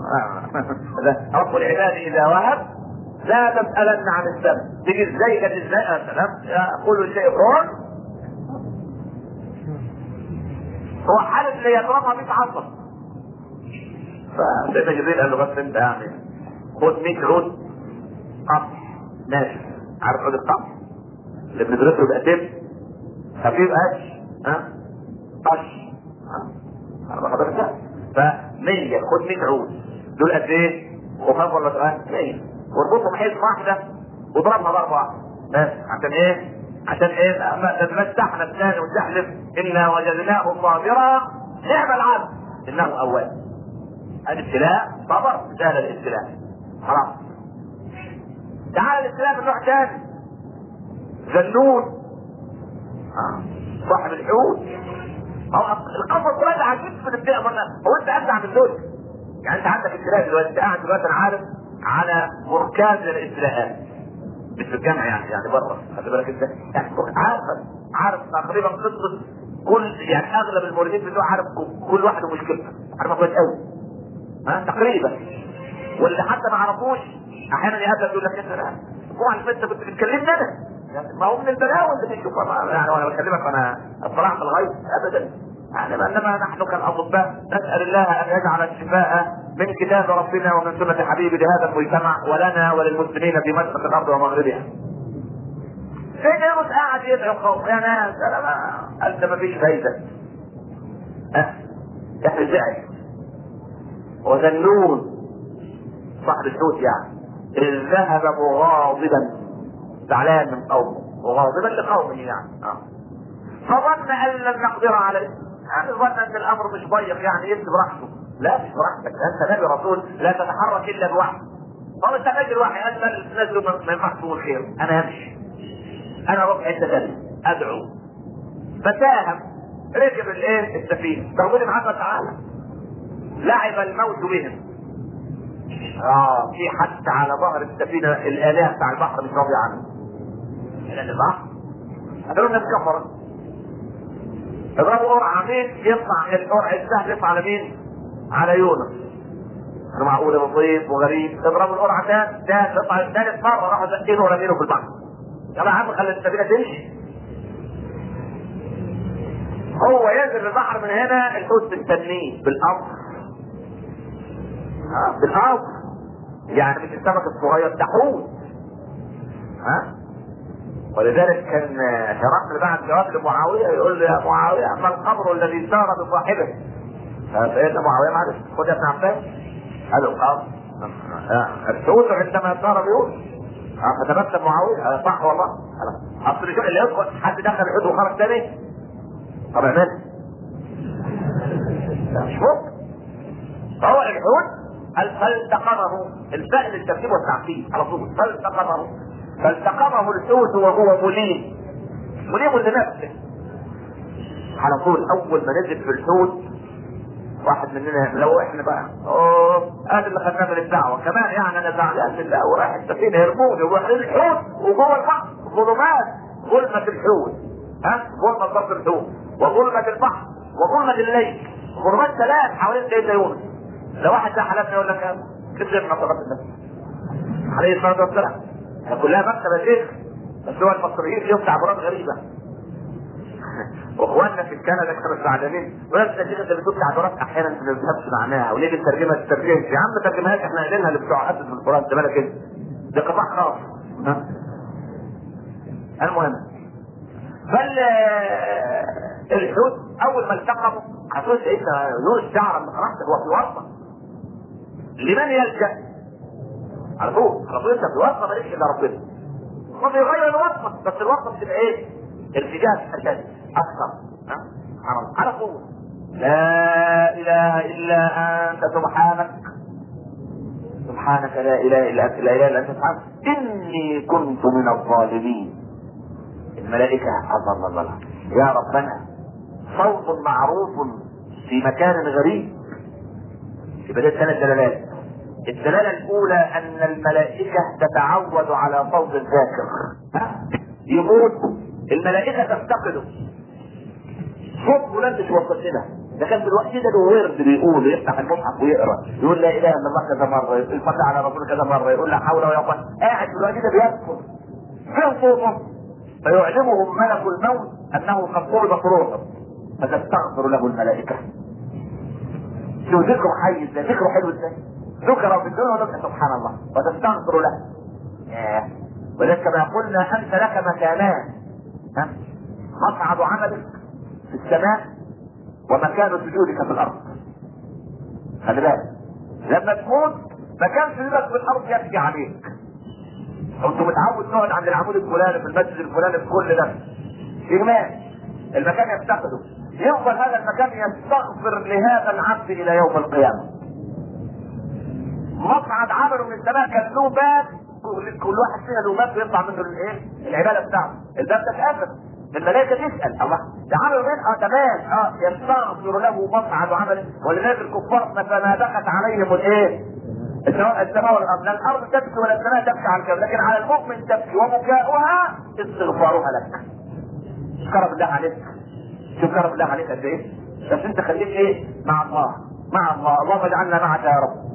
رب العباد إذا وهب لا تسألن عن السبب تيجي ازاي كانت ازاي يا سلام كل شيء كون هو حالف ليضربها 100 عصر فسيدنا جبريل قال له بس انت يعني خد 100 عود قمح ناشف عارف عود القمح اللي بندرسه يبقى تم خفيف قش ها قش ها حضرتك ف 100 خد 100 عود دول قد ايه؟ وخاف ولا سؤال؟ 100 واربطهم حزمه واحده واضربها ضربه واحده بس عشان ايه؟ عشان ايه؟ ما تتمسحنا الثاني وتحلف انا وجدناه صابرا نعم العبد انه اواب الابتلاء صبر سهل الابتلاء خلاص تعال الابتلاء من نوع ثاني ذنون آه. صاحب الحوت هو القصص كلها عجيب في الابتلاء هو انت ابدع من دول يعني انت عندك ابتلاء دلوقتي انت قاعد دلوقتي انا عارف على مركز الابتلاءات مش في الجامعه يعني يعني بره خلي بالك انت يعني عارف عارف تقريبا قصه كل يعني اغلب الموردين بتوع عارف كل واحد ومشكلته عارفها كويس قوي ها تقريبا واللي حتى ما عرفوش احيانا يقابلك يقول لك انت لا طبعا انت كنت بتكلمني انا ما هو من البلاوي اللي بيشوف يعني وانا بكلمك انا اطلعت الغيب ابدا يعني انما نحن كالاطباء نسال الله ان يجعل الشفاء من كتاب ربنا ومن سنه حبيبه لهذا المجتمع ولنا وللمسلمين في مشرق الارض ومغربها. سيدنا يونس قاعد يدعو قوم يا ناس انا ما قال ما فيش فايده. ها احنا زعل وذنون صاحب الحوت يعني إذ ذهب مغاضبا زعلان من قومه وغاضبا لقومه يعني آه. فظن ان لن نقدر عليه يعني ظن ان الامر مش ضيق يعني يمشي براحته لا مش براحتك انت نبي رسول لا تتحرك الا بوحي طب انت نجي الوحي انزل نزل من محسوب الخير انا همشي انا اروح حته ثانيه ادعو فساهم ركب الايه السفينه ربنا سبحانه وتعالى لعب الموت بهم اه في حتى على ظهر السفينه الالهه بتاع البحر مش راضي عنه الى البحر هذول الناس كفرت اضربوا قرعه مين يطلع القرعه السهل يطلع على مين؟ على يونس انا معقول بسيط وغريب اضربوا القرعه تاني تاني يطلع ثالث مره راحوا زقينه ورمينه في البحر يلا يا عم خلي السفينه تمشي هو ينزل البحر من هنا الحوت مستنيه بالامر ها بالامر يعني مش السمك الصغير ده حوت ها ولذلك كان هرقل بعد جواب لمعاويه يقول له يا معاويه اما القبر الذي سار بصاحبه فسيدنا معاويه معلش خد يا ابن عباس هذا القبر الحوت عندما سار بيقول فتبسم معاويه صح والله اصل اللي يدخل حد دخل الحوت وخرج تاني طب اعمل مش ممكن فهو الحوت فالتقمه الفأل الترتيب والتعقيد على طول فالتقمه فالتقمه الحوت وهو مليم مليم لنفسه على طول اول ما نزل في الحوت واحد مننا لو احنا بقى اوه هذا اللي خدناه من الدعوه كمان يعني انا زعلان بالله ورايح السفينه يرموني ورايح الحوت وجوه البحر ظلمات ظلمه الحوت ها ظلمه ضرب الحوت وظلمه البحر وظلمه الليل ظلمات ثلاث حوالين سيدنا يونس لو واحد ده حلفنا يقول لك كذب نصرات النبي عليه الصلاه والسلام كلها مكتبه شيخ بس هو المصريين فيهم تعبيرات غريبه واخواننا في كندا كانوا زعلانين ونفس الشيخ انت بتقول تعبيرات احيانا انت ما بتفهمش معناها وليه بتترجمها تترجمش يا عم ترجمهاش احنا قايلينها لبتوع اسد في القران انت مالك انت ده قطاع خاص ها؟ المهم فال الحوت اول ما التقموا هتقول سيدنا يونس شعر من خلاص هو في ورطه لمن يلجا؟ على طول على طول انت في ورطه مالكش الا ربنا ما بيغير الورطه بس الورطه بتبقى ايه؟ ارتجاج اشد اكثر ها؟ على- على طول لا اله الا انت سبحانك سبحانك لا اله الا انت لا اله الا انت سبحانك اني كنت من الظالمين الملائكة الله الله الله يا ربنا صوت معروف في مكان غريب يبقى ده ثلاث دلالات الدلالة الأولى أن الملائكة تتعود على صوت الذاكر ها؟ يموت الملائكة تفتقده صوت فلان مش وصل لنا ده كان في الوقت ده له ورد بيقول يفتح المصحف ويقرا يقول لا اله الا الله كذا مره يقول صلى على رسول كذا مره يقول لا حول ولا قوه قاعد في الوقت ده بيذكر فين صوته فيعلمهم ملك الموت انه قد قبضت روحه فتستغفر له الملائكه شو ذكره حي ازاي ذكره حلو ازاي ذكر في الدنيا وذكر سبحان الله وتستغفر له ياه. ولذلك كما قلنا انت لك مكانان ها؟ مصعد عملك في السماء ومكان سجودك في الارض خلي بالك لما تموت مكان سجودك في الارض يبكي عليك كنت متعود تقعد عند العمود الفلاني في المسجد الفلاني في كل ده إجمال المكان يفتقده يفضل هذا المكان يستغفر لهذا العبد الى يوم القيامه مصعد عمله من السماء كان له باب كل كل واحد فينا له باب بيطلع منه الايه؟ العباده بتاعته الباب ده اتقفل الملائكه تسال الله ده عمله فين؟ اه تمام اه يستغفر له مصعد عمله ولذلك الكفار فما بكت عليهم الايه؟ السماء السماء والارض لا الارض تبكي ولا السماء تبكي على الكون لكن على المؤمن تبكي وبكاؤها استغفارها لك كرم الله عليك شوف كرم الله عليك قد ايه بس انت خليك ايه مع الله مع الله اللهم اجعلنا معك يا رب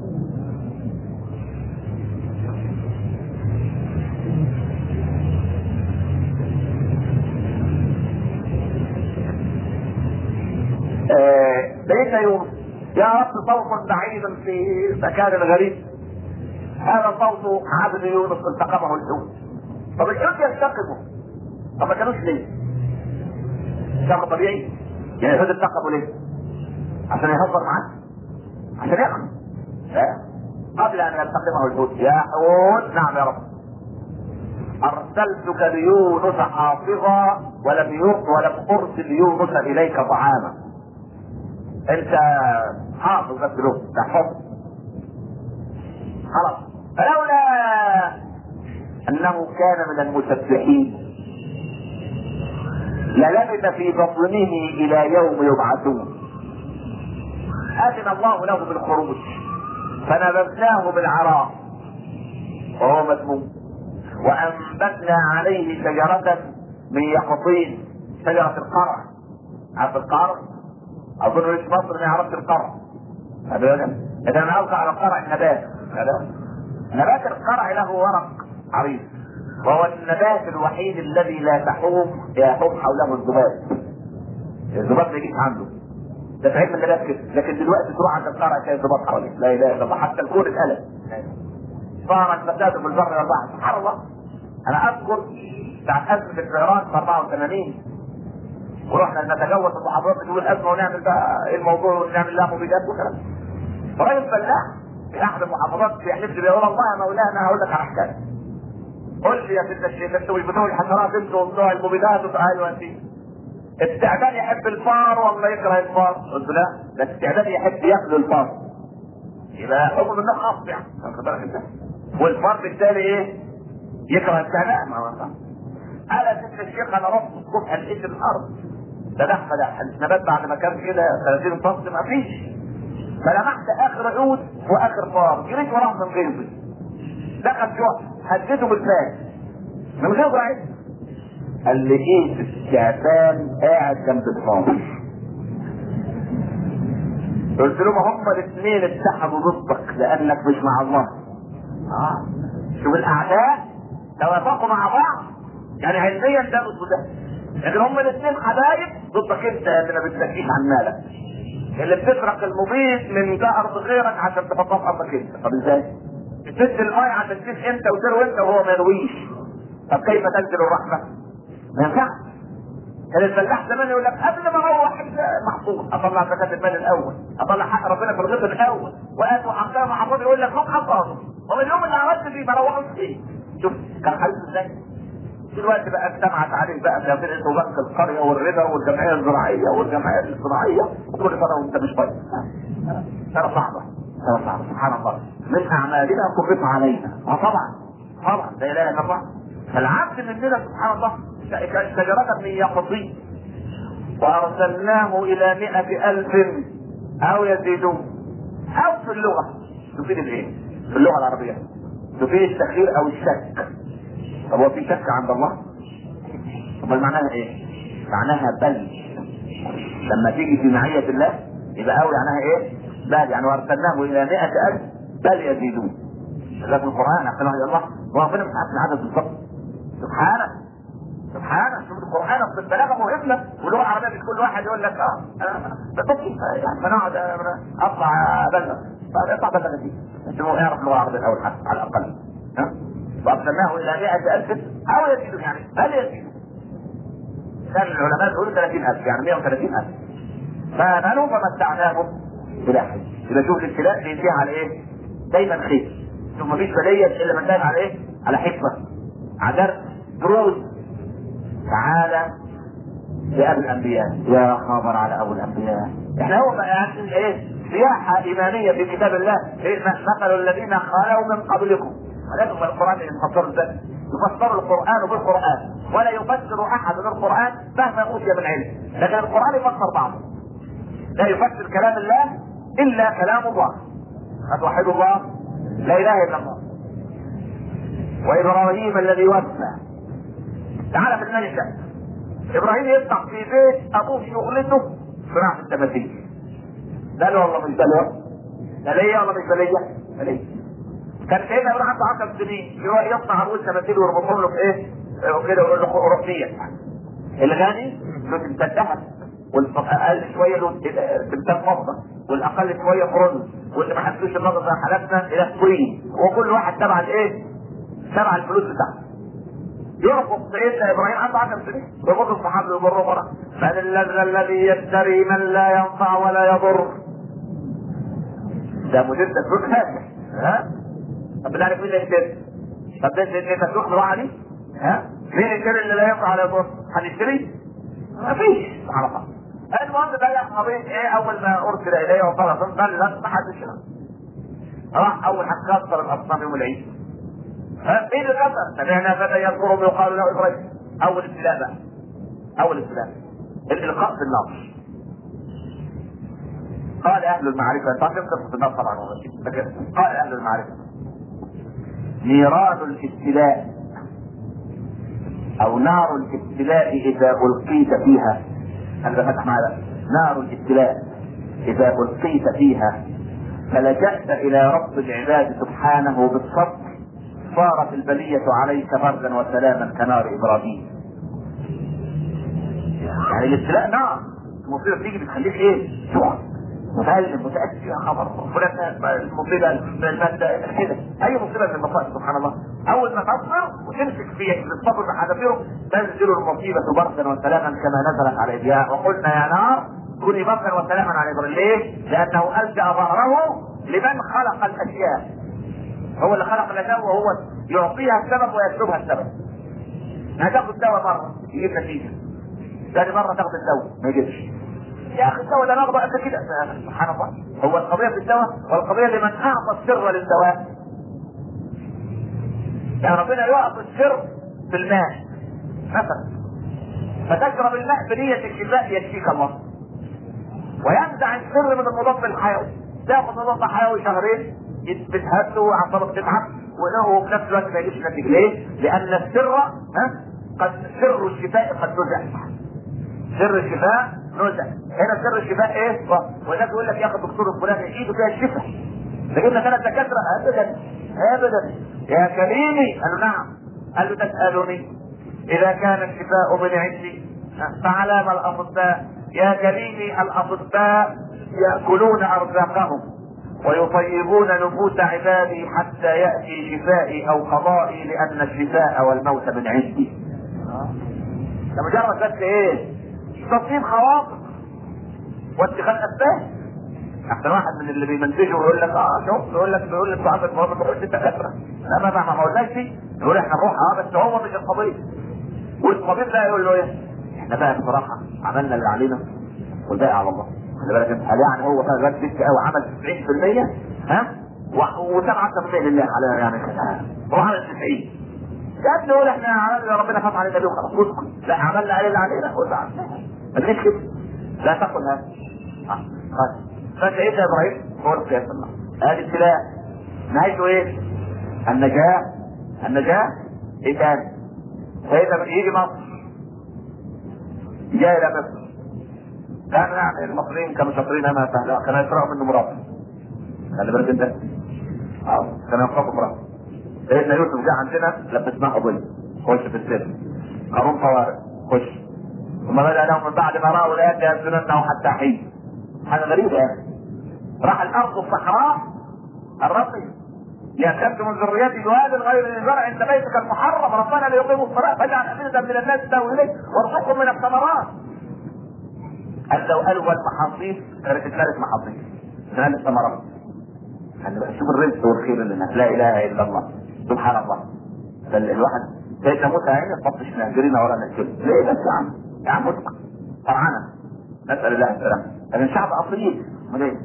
آه، سيدنا يونس يا رب صوت بعيد في مكان غريب هذا صوت عبد يونس التقمه الحوت طب الحوت يلتقمه طب ما كانوش ليه؟ شر طبيعي يعني الحوت التقمه ليه؟ عشان يهزر معاه عشان ياخذ لا قبل ان يلتقمه الحوت يا حوت نعم يا رب ارسلتك ليونس حافظا ولم يرد ولم ارسل يونس اليك طعاما انت حافظ بس له تحفظ خلاص فلولا انه كان من المسبحين للبث في بطنه الى يوم يبعثون اذن الله له بالخروج فنبذناه بالعراء وهو مذموم وانبتنا عليه شجرة من يقطين شجرة القرع عارف القرع؟ اظن رئيس مصر ما يعرفش القرع هذا اذا انا القى على القرع النبات هذا نبات القرع له ورق عريض وهو النبات الوحيد الذي لا تحوم يحوم حوله الذباب الذباب ما يجيش عنده ده في علم النبات كده لكن دلوقتي تروح عند القرع تلاقي الذباب حواليك لا اله الا الله حتى الكون اتقلب صار الفساد في البر والبحر سبحان الله انا اذكر بعد ازمه الطيران في 84 ورحنا نتجوز المحاضرات نقول الازمه ونعمل بقى ايه الموضوع ونعمل لها مبيدات وكلام فراجل فلاح في احد المحافظات بيحلف لي بيقول الله يا مولانا هقول لك على حكايه قول لي يا سيدنا الشيخ انتوا مش بتوع الحشرات انتوا وبتوع المبيدات وبتوع ايوه انت استعداد يحب الفار ولا يكره الفار؟ قلت لا ده استعداد يحب ياكل الفار يبقى حكم الله خاص يعني واخد بالك انت والفار بالتالي ايه؟ يكره السماء ما هو صح قال يا سيدنا الشيخ انا رحت الصبح لقيت الارض ده ده النبات بعد ما كان كده 30 سم ما فيش فلمحت اخر عود واخر فار جريت وراه من غيظي دخل جوع هديته بالفاس من غير رعيد قال لي ايه التعبان قاعد جنب الفار قلت له ما هم الاثنين اتحدوا ضدك لانك مش مع الله اه شوف الاعداء توافقوا مع بعض يعني علميا ده ضد ده لكن هم الاثنين حبايب ضدك انت اللي ما بتزكيش عن مالك اللي بتسرق المبيد من ده ارض غيرك عشان تحطها في ارضك انت طب ازاي؟ تسد الماء عشان تسقي انت وتروي انت وهو ما يرويش طب كيف تنزل الرحمه؟ ما ينفعش كان الفلاح زمان يقول لك قبل ما اروح محفوظ اطلع زكاه المال الاول اطلع حق ربنا في الغيط الاول واتوا حقها محفوظ يقول لك هم حفاظه ومن اليوم اللي عملت فيه بروحوا فيه شوف كان حالته ازاي دلوقتي بقى اجتمعت عليه بقى فرقه وبنك القريه والربا والجمعيه الزراعيه والجمعيه الزراعيه وكل سنه وانت مش طيب سنه صعبه سنه صعبه سبحان الله من اعمالنا كرت علينا اه طبعا طبعا لا اله الا الله فالعبد مننا سبحان الله كشجرة من يقطين وأرسلناه إلى مئة ألف أو يزيدون أو في اللغة تفيد الإيه؟ في اللغة العربية تفيد التخيير أو الشك طب هو في شك عند الله؟ طب معناها إيه؟ معناها بل لما تيجي في معية الله يبقى أو معناها إيه؟ بل يعني وأرسلناه إلى مئة ألف بل يزيدون ده في القرآن أحسن الله وربنا مش عارف العدد بالظبط سبحانه سبحانه شوف القران اصل البلاغه مهمه واللغه العربيه مش كل واحد يقول لك اه بتطلع يعني انا اقعد اطلع ابلغ طيب اطلع بلغ دي انت هو يعرف اللغه العربيه الاول حتى على الاقل ها وارسلناه الى 100000 او يزيدون يعني هل يزيدون؟ كان العلماء يقولوا 30000 يعني 130000 فامنوا فمتعناهم الى حين يبقى شوف الابتلاء بينتهي على ايه؟ دايما خير ثم مفيش بليه الا ما انتهت على ايه؟ على حكمه على درس دروس تعالى لأبو الأنبياء يا خبر على أبو الأنبياء احنا هو يعني ايه سياحة إيمانية في كتاب الله إيه مثل الذين خلوا من قبلكم ولكن القرآن يفسر ازاي؟ يفسر القرآن بالقرآن ولا يفسر أحد القرآن مهما أوتي من علم لكن القرآن يفسر بعضه لا يفسر كلام الله إلا كلام الله فتوحد الله لا إله إلا الله وإبراهيم الذي وفى تعالى في الملكة ابراهيم يفتح في بيت ابوه شغلته صناعة التماثيل ده له والله مش ده له ده ليا ولا مش ده ليا؟ ده ليا كان سيدنا ابراهيم عنده 10 سنين يروح يصنع ابوه التماثيل ويربطهم له في ايه؟ وكده ويقول له اوروبيه الغني له تمثال ذهب والاقل شويه له تمثال فضه والاقل شويه برونز واللي ما حسوش النظر ده حالاتنا الى كوين وكل واحد تبع الايه؟ تبع الفلوس بتاعته يرفض سيدنا ابراهيم عنده 10 سنين يرفض الصحابه يضروا ورا من الذي الذي يشتري من لا ينفع ولا يضر ده مدير تسويق ناجح ها طب بالله عليك مين اللي يشتري؟ طب ده انت تسوق بضاعه دي؟ ها مين يشتري اللي لا ينفع ولا يضر؟ هنشتري؟ ما فيش سبحان الله المهم ده يا قضيه ايه اول ما ارسل اليه وقال قال لا ما حدش راح اول حاجه كسر الاصنام يوم العيد مين القتل؟ سمعنا فتى يذكرهم يقال له ابراهيم اول ابتلاء بقى اول ابتلاء الالقاء في النار قال اهل المعرفه انت عارف قصه النار طبعا قال اهل المعرفه نيران الابتلاء او نار الابتلاء اذا القيت فيها هذا فتح معنا نار الابتلاء اذا القيت فيها فلجأت الى رب العباد سبحانه بالصبر صارت البلية عليك بردا وسلاما كنار ابراهيم. يعني الابتلاء نار المصيبة بتيجي بتخليك ايه؟ جوع متألم متأسف يا خبر فلان المصيبة المادة كده أي مصيبة من المصائب سبحان الله أول ما تصبر وتمسك في الصبر بحذافيره تنزل المصيبة بردا وسلاما كما نزلت على إبراهيم وقلنا يا نار كوني بردا وسلاما على إبراهيم ليه؟ لأنه ألجأ ظهره لمن خلق الأشياء هو اللي خلق الاشياء وهو يعطيها السبب ويسلبها السبب. هتاخد دواء مره يجيب نتيجه. ثاني مره تاخد الدواء ما يجيبش. يا اخي الدواء ده ناخده قد كده سبحان الله هو القضيه في الدواء والقضيه لمن اعطى السر للدواء. يعني ربنا يعطي السر في الماء مثلا فتشرب الماء بنية الشفاء يكفيك الله. وينزع السر من المضاد الحيوي تاخد مضاد حيوي شهرين بتهد وعصبك تتعب وله في نفس الوقت ما يجيش نتيجه ليه؟ لان السر ها قد سر الشفاء قد نزع سر الشفاء نزع هنا سر الشفاء ايه؟ وهناك يقول لك يا اخي الدكتور الفلاني ايده فيها الشفاء لقينا ثلاث دكاتره ابدا ابدا يا كريمي قال له نعم قال له تسالني اذا كان الشفاء من عندي فعلام الاطباء يا كريمي الاطباء ياكلون ارزاقهم ويطيبون نفوس عبادي حتى ياتي شفائي او قضائي لان الشفاء والموت من عندي. ده مجرد بس ايه؟ تصميم خواطر واتخاذ اسباب. احسن واحد من اللي بيمنتجوا ويقول لك اه شوف يقول لك بيقول لك صاحب المهم ما تروحش الدكاتره. لا ما ما ما قلناش دي يقول احنا نروح اه بس هو مش الطبيب. والطبيب بقى يقول له ايه؟ احنا بقى بصراحه عملنا اللي علينا والباقي على الله. خلي بالك انت هل يعني هو فاهم غد بك او عمل 90% ها و7% لله على يعني هو عمل 90 يا ابني قول احنا عملنا ربنا فتح علينا بيه وخلاص اسكت لا عملنا عليه اللي علينا قول بقى ما تجيش كده لا تقل هذا اه طيب فسيدنا ابراهيم هو القياس الله هذه ابتلاء نهايته ايه؟ النجاة النجاة ايه تاني؟ سيدنا يجي مصر جاي الى مصر كان يعني المصريين كانوا شاطرين انا سهلا كانوا يسرقوا منه مراته خلي بالك انت اه كانوا يخافوا مراته سيدنا يوسف جه عندنا لبسناه قضيه خش في السجن قانون طوارئ خش ثم بدا لهم من بعد ما راوا الايات يسجننه حتى حين حاجه غريبه يعني راح الارض الصحراء الرقي يأكلت من ذريتي بواد غير ذي زرع عند بيتك المحرم ربنا ليقيموا الصلاة فاجعل أفئدة من الناس تهوي إليك وارزقهم من الثمرات قال لو قالوا المحاصيل كانت اتملت محاصيل كانت الثمرات خلي بالك شوف الرزق والخير اللي هناك لا اله الا الله سبحان الله فالواحد سيدنا موسى عيني تطفش نهجرين ورا نهجر ليه بس يا عم يا عم اسكت فرعنا نسال الله السلامه لكن شعب اصيل امال ايه؟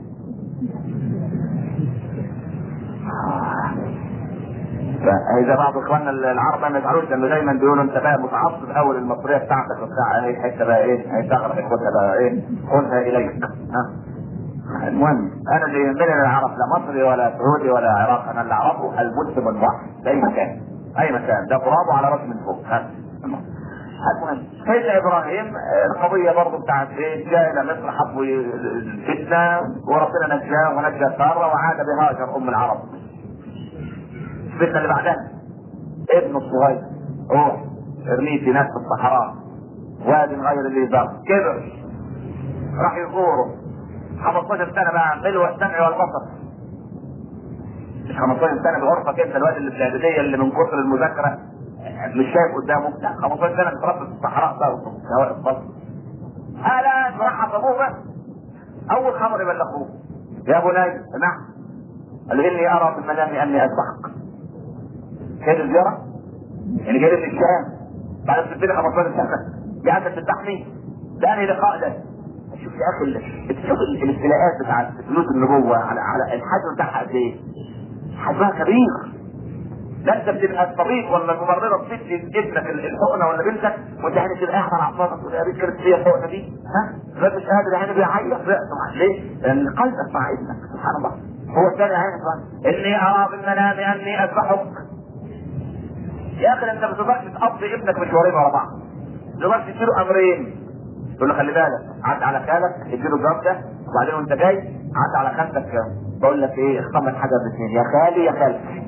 فاذا بعض اخواننا العرب ما يزعلوش لانه دايما بيقولوا انت بقى متعصب اول المصريه بتاعتك وبتاع ايه حته بقى ايه هيتغرق خدها بقى ايه خدها اليك ها المهم انا اللي يهمني لا اعرف لا مصري ولا سعودي ولا عراقي انا اللي اعرفه المسلم الواحد في اي مكان اي مكان ده ترابه على راس من فوق ها المهم سيدنا ابراهيم القضيه برضه بتاعت ايه جاء الى مصر حبوا الفتنه وربنا نجاه ونجى ساره وعاد بهاجر ام العرب الفتنه اللي بعدها ابنه الصغير روح ارميه في نفس الصحراء واد غير ذي زرع كبر راح يزوره 15 سنه بقى ملوى السمع والبصر مش 15 سنه بغرفه كده الواد اللي في الاعداديه اللي من كثر المذاكره مش شايف قدامه لا 15 سنه اتربى في الصحراء بقى سواء البصر هلا راح ابوه بقى اول خبر يبلغوه يا بني نعم قال اني ارى في المنام اني اذبحك كيف الزيارة؟ يعني جاي من الشام بعد ست سنين 15 سنة قاعدة تذبحني ده انهي لقاء ده شوف يا اخي تشوف الابتلاءات بتاعت فلوس النبوة على على الحجم بتاعها قد ايه؟ حجمها كبير لا انت بتبقى الطبيب ولا الممرضه بتدي ابنك الحقنه ولا بنتك وانت يعني تبقى قاعد على اعصابك تقول يا بنت كانت هي الحقنه دي ها؟ الواد مش قادر يعني بيعيط طبعا ليه؟ لان قلبك مع ابنك سبحان الله هو الثاني عين اني ارى في المنام اني اذبحك يا اخي انت ما تقدرش تقضي ابنك مشوارين ورا بعض تقدرش تديله امرين تقول له خلي بالك عد على خالك اديله الجواب ده وبعدين وانت جاي عد على خالتك بقول لك ايه اختار لك حاجه باثنين يا خالي يا خالتي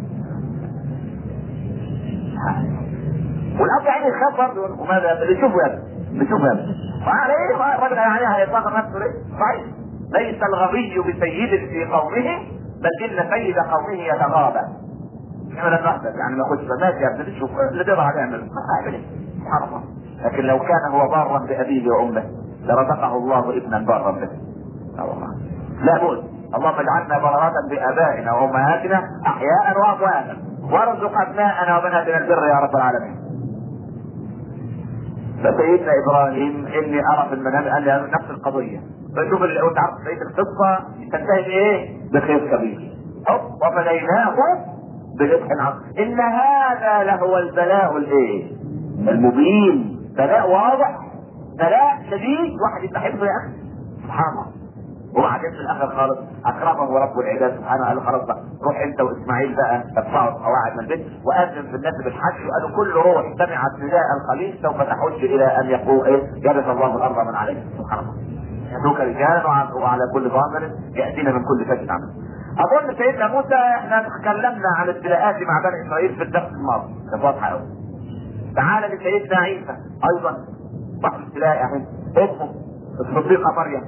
والاب يعني يخاف برضه وماذا بيشوفوا يا بيشوفوا يا فعلى ايه الراجل يعني هيطلق نفسه ليه؟ صحيح ليس الغبي بسيد في قومه بل ان سيد قومه يتغاضى انا نحدث يعني ما كنتش ماشي يا ابني شوف اللي تقدر عليه اعمله اعمل ايه؟ سبحان الله لكن لو كان هو بارا بابيه وامه لرزقه الله ابنا بارا به لا والله لا بد اللهم اجعلنا بررة بابائنا وامهاتنا احياء وامواتا وارزق ابناءنا وبناتنا البر يا رب العالمين فسيدنا ابراهيم اني ارى في المنام ان نفس القضيه فشوف لو انت عارف بقيه القصه تنتهي بايه؟ بخير كبير وفديناه برزق عظيم ان هذا لهو البلاء الايه؟ المبين بلاء واضح بلاء شديد واحد يستحبه يا اخي سبحان الله وبعدين في الاخر خالص اكرمه رب العباد سبحانه قال خلاص بقى روح انت واسماعيل بقى ادفعوا القواعد من البيت واذن في الناس بالحج وقالوا كل روح سمعت نداء الخليل سوف تحج الى ان يقول ايه يرث الله الارض من عليه سبحان الله يدوك رجالا وعلى كل ضامر ياتينا من كل فج عمل اظن سيدنا موسى احنا تكلمنا عن ابتلاءات مع بني اسرائيل في الدرس الماضي كانت واضحه قوي تعال لسيدنا عيسى ايضا بعض تلاقي اهي امه الصديقه مريم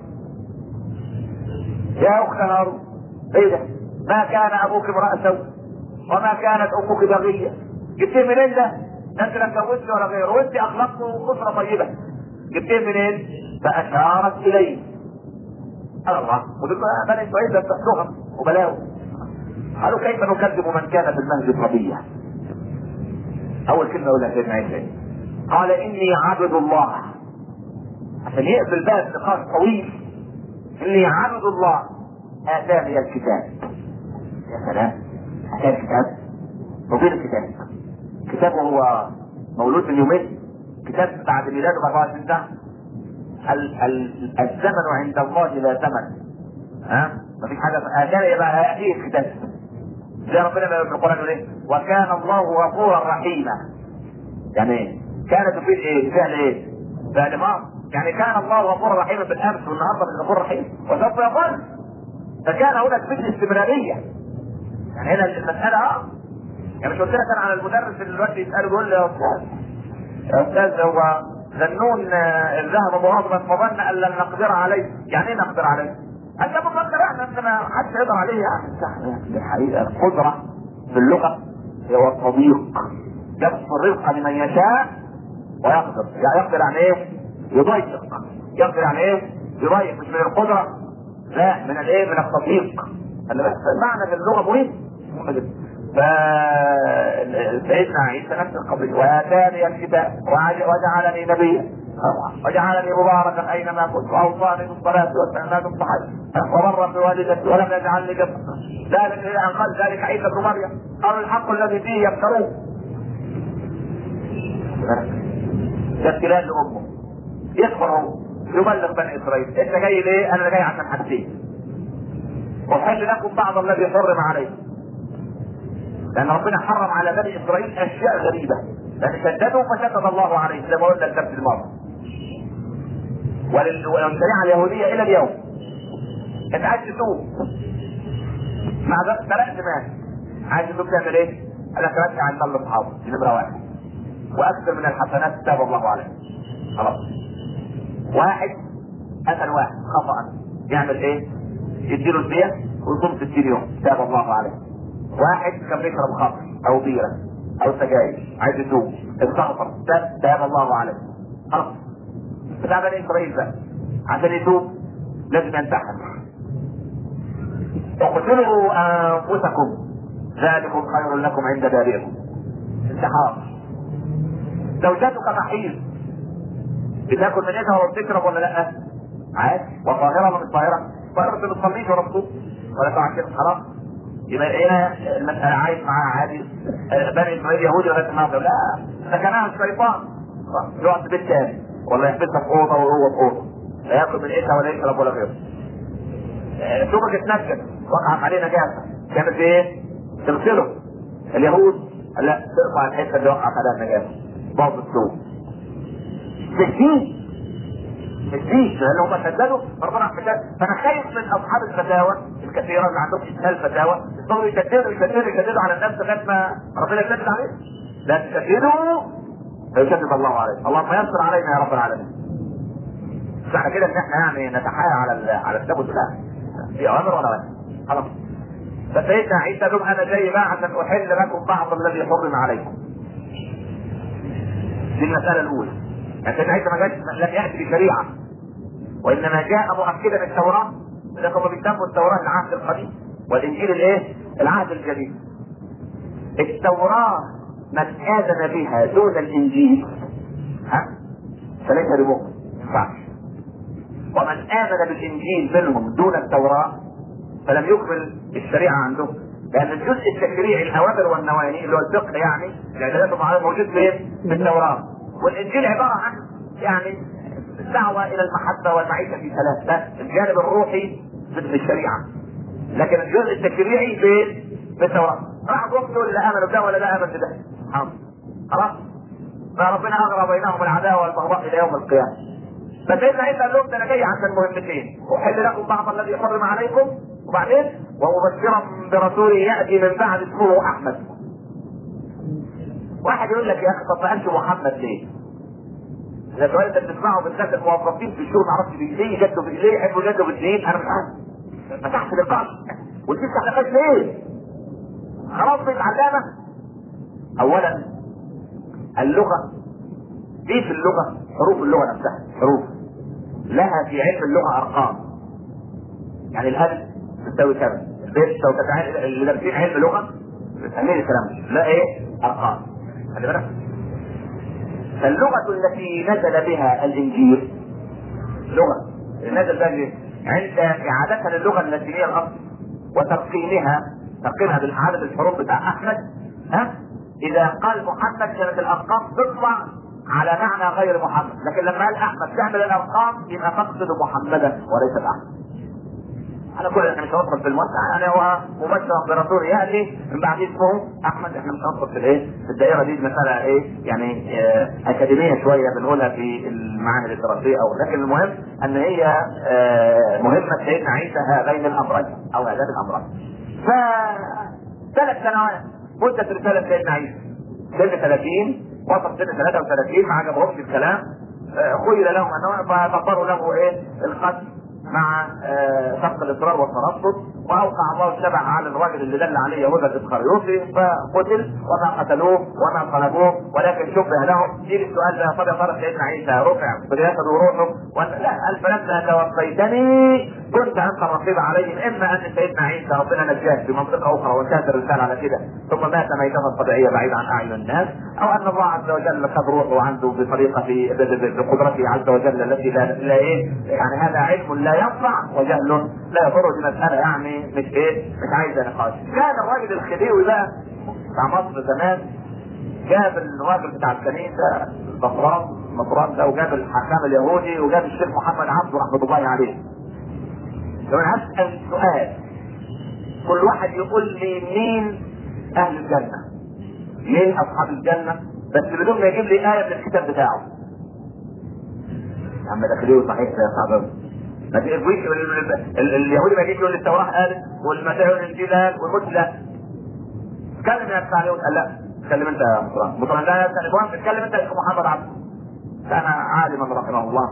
يا اخت هارون ايه ده؟ ما كان ابوك امرأ سوء وما كانت امك بغيه جبتيه منين ده؟ ده انت لا اتجوزت ولا غيره وانت اخلاقه اسره طيبه جبتيه منين؟ فاشارت اليه الله ودول بني اسرائيل ده بتحتهم وبلاوي قالوا كيف نكذب من كان في المهد صبيا اول كلمه يقولها سيدنا عيسى قال اني عبد الله عشان يقبل بقى النقاش طويل اني عبد الله اتاني الكتاب يا سلام اتاني الكتاب وفين الكتاب؟ كتاب هو مولود من يومين كتاب بعد ميلاده ب 24 سنه ال- ال- الزمن عند الله لا ثمن ها مفيش حاجه اتاني يبقى هياتيه الكتاب زي ربنا ما في القران يقول ايه وكان الله غفورا رحيما يعني ايه؟ كانت تفيد ايه؟ فعل ايه؟ فعل ماضي يعني كان الله غفورا رحيما بالامس والنهارده مش غفور رحيم وسوف يظل فكان هنا تفيد الاستمراريه يعني هنا المساله اه يعني مش قلت لك انا على المدرس اللي دلوقتي يساله يقول لي يا استاذ يا استاذ هو ذنون آه، الذهب مغاضبا فظن ان لن نقدر عليه يعني ايه نقدر عليه؟ انت بنقدر احنا انت ما حدش يقدر عليه يعني صح الحقيقه القدره في اللغه هو التضييق يبسط الرزق لمن يشاء ويقدر يعني يقدر يعني ايه؟ يضيق يقدر يعني ايه؟ يضيق مش من القدره لا من الايه؟ من التضييق خلي بالك معنى في اللغه مهم مهم جدا فسيدنا عيسى نفس القضيه واتاني الكتاب وعج- وجعلني نبيا وجعلني مباركا اينما كنت واوصاني بالصلاه والزكاه والصحه وبرا بوالدتي ولم يجعلني جبا ذلك الى ان قال ذلك عيسى بن مريم قال الحق الذي فيه يفترون ده ابتلاء لامه يكبر هو يبلغ بني اسرائيل انت جاي ليه؟ انا جاي عشان حاجتين احل لكم بعض الذي حرم عليكم لان ربنا حرم على بني اسرائيل اشياء غريبه لان شددوا فشدد الله عليهم زي ما قلنا الدرس الماضي ولل- وللشريعه اليهوديه الى اليوم انت عايز تتوب مع ذلك سرقت مال عايز تتوب تعمل ايه؟ قال لك رجع عند الله اصحابه دي نمره واحد واكثر من الحسنات تاب الله عليه خلاص واحد قتل واحد خطأ يعمل ايه؟ يديله البيع ويصوم 60 يوم تاب الله عليه واحد كان بيشرب خمر او بيره او سجاير عايز يتوب استغفر تاب تاب الله عليه خلاص بتاع بني اسرائيل بقى عشان يتوب لازم ينتحر اقتلوا انفسكم ذلكم خير لكم عند بارئكم انتحار زوجتك محيط بتاكل من ايدها ولا بتشرب ولا لا؟ عادي وطاهره ولا مش طاهره؟ طاهره ما بتصليش ولا بتصوم ولا تعمل كده خلاص يبقى هنا المسألة عايش معاها عادي آه، بني اسرائيل يهودي لغايه النهارده لا ده كان الشيطان خلاص، يقعد في بيت تاني ولا يحبسها في اوضه وهو في اوضه لا ياكل من ايدها ولا يشرب ولا غيره آه، ثم اتنكد وقعت عليه نجاسه كانت ايه؟ تغسله اليهود قال لا تقطع الحته اللي وقعت عليها النجاسه باظ الثوب تهديد تهديد لان هم شددوا ربنا حكايه فانا خايف من اصحاب الفتاوى الكثيره اللي عندهم اسهال فتاوى يفضلوا يشددوا يشددوا يشددوا على الناس لغايه ما ربنا يشدد عليهم لا تشددوا فيشدد الله عليكم اللهم يسر علينا يا رب العالمين مش معنى كده ان احنا يعني نتحايل على ال- على الكتاب والسنه في اوامر ولا ولا خلاص فسيدنا عيسى لهم انا جاي بقى عشان احل لكم بعض الذي حرم عليكم دي المساله الاولى يعني سيدنا عيسى ما جاش لم ياتي بشريعه وانما جاء مؤكدا التوراه لكم بيسموا التوراه العهد القديم والانجيل الايه؟ العهد الجديد التوراه من اذن بها دون الانجيل ها فليس بمؤمن ما ينفعش ومن امن بالانجيل منهم دون التوراه فلم يكمل الشريعه عندهم لان الجزء التشريعي الاوامر والنواهي اللي هو الفقه يعني الاعدادات المعارضه موجود فين؟ في التوراه والانجيل عباره عن يعني الدعوه الى المحبه والمعيشه في ثلاث ده الجانب الروحي ضد الشريعه لكن الجزء التشريعي في في التوراه راح قوم دول لا امنوا بده ولا ده امن بده حاضر. خلاص فربنا اغرى بينهم العداوه والبغضاء الى يوم القيامه فسيدنا عيسى قال لهم ده انا جاي عشان مهمتين احل لكم بعض الذي حرم عليكم وبعدين ومبشرا برسول ياتي من بعد اسمه احمد واحد يقول لك يا اخي طب ما قالش محمد ليه؟ ده سؤال انت بتسمعه بالذات الموظفين في الشغل ما اعرفش ليه جدوا ليه يحبوا جدوا بالاثنين انا مش عارف فتحت لقاء وتفتح لقاء ليه؟ خلاص بقت علامه اولا اللغه ايه في اللغه؟ حروف اللغه نفسها حروف لها في علم اللغه ارقام يعني الالف تساوي كذا البيت تساوي كذا اللي دارسين علم لغه فاهمين الكلام ده لا ايه؟ ارقام خلي بالك فاللغه التي نزل بها الانجيل لغه نزل بها الإنجيل عند اعادتها للغه التي هي الاصل وترقيمها ترقيمها بالعدد الحروف بتاع احمد ها اذا قال محمد كانت الارقام تطلع على معنى غير محمد لكن لما قال احمد تعمل الارقام يبقى تقصد محمدا وليس احمد انا كل احنا مش هندخل في الموسع انا هو مبشر برسول ياتي من بعد اسمه احمد احنا مش هندخل في الايه في الدائره دي مساله ايه يعني اه اكاديميه شويه بنقولها في المعاهد الدراسيه او لكن المهم ان هي اه مهمه سيدنا عيسى هذين الامرين او هذين الامرين ف ثلاث سنوات مده رساله سيدنا عيسى سن 30 وصل سن 33 ما عجبهمش الكلام اه خيل لهم انه فقروا له ايه القتل مع سبق الاصرار والترصد واوقع الله الشبع على الرجل اللي دل عليه يهوذا الاسخريوطي فقتل وما قتلوه وما صلبوه ولكن شبه لهم يجي السؤال ده طب يا ترى سيدنا عيسى رفع بجسده وروحه ولا لا قال فلما توفيتني كنت انت الرقيب عليهم اما ان سيدنا عيسى ربنا نجاه في منطقه اخرى وانتهت الرساله على كده ثم مات ميتة طبيعيه بعيدا عن اعين الناس او ان الله عز وجل خد روحه عنده بطريقه في بقدرته عز وجل التي لا, لا ايه يعني هذا علم لا ينفع وجهل لا يضر دي مساله يعني مش ايه مش عايزه نقاش كان الراجل الخديوي بقى بتاع مصر زمان جاب الراجل بتاع الكنيسه بطران مطران ده وجاب الحكام اليهودي وجاب الشيخ محمد عبده رحمه الله عليه لو انا هسال سؤال كل واحد يقول لي مين اهل الجنه مين اصحاب الجنه بس بدون ما يجيب لي ايه من الكتاب بتاعه يا عم ده خديوي صحيح يا صاحبي ما تقولش اليهودي ما يجيش يقول التوراه قالت والمسيح يقول الانجيل قال والمسلم لا اتكلم يا بتاع اليهود قال لا اتكلم انت يا مطران مطران لا المهم اتكلم انت يا محمد عبد كان عالما رحمه الله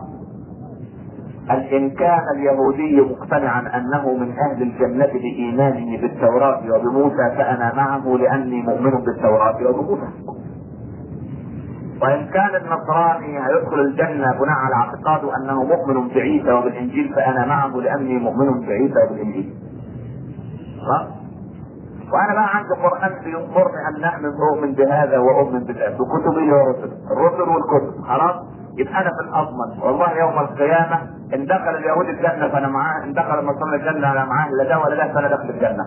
قال ان كان اليهودي مقتنعا انه من اهل الجنه بايمانه بالتوراه وبموسى فانا معه لاني مؤمن بالتوراه وبموسى وان كان النصراني هيدخل الجنه بناء على اعتقاده انه مؤمن بعيسى وبالانجيل فانا معه لاني مؤمن بعيسى وبالانجيل. وانا بقى عندي قران بينظرني ان نحن نؤمن بهذا واؤمن بالله بكتبه ورسله الرسل والكتب خلاص يبقى انا في الاضمن والله يوم القيامه ان دخل اليهود الجنه فانا معاه ان دخل النصارى الجنه انا معاه لا ده ولا ده فانا داخل الجنه.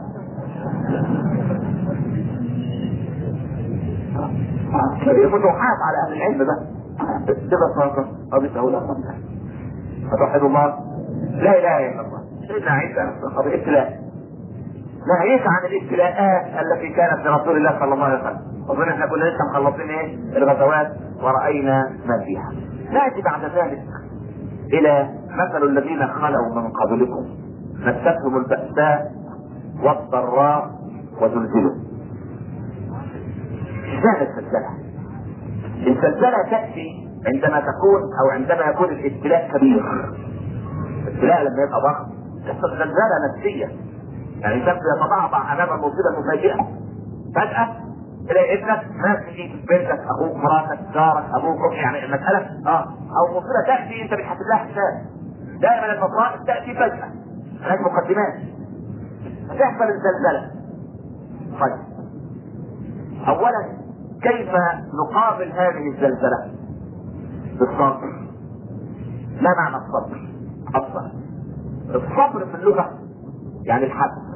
فتوحات على اهل العلم ده ده بساطه او بسهوله فتوحد الله لا اله الا الله سيدنا عيسى قضيه ابتلاء ناهيك عن الابتلاءات التي كانت لرسول الله صلى الله عليه وسلم اظن احنا كنا لسه مخلصين ايه الغزوات وراينا ما فيها ناتي بعد ذلك الى مثل الذين خلوا من قبلكم مستهم البأساء والضراء وزلزلوا اشمعنى الزلزلة؟ الزلزلة تأتي عندما تكون أو عندما يكون الابتلاء كبير. الابتلاء لما يبقى ضخم تحصل زلزلة نفسية. يعني الانسان يتضعضع أمام المصيبة المفاجئة. فجأة تلاقي ابنك مات في بنتك أخوك مراتك جارك أبوك يعني المسألة اه أو مصيبة تأتي أنت بتحسب لها حساب. دائما المصائب تأتي فجأة. هناك مقدمات. تحصل الزلزلة. طيب اولا كيف نقابل هذه الزلزلة بالصبر ما معنى الصبر اصلا الصبر في اللغة يعني الحبس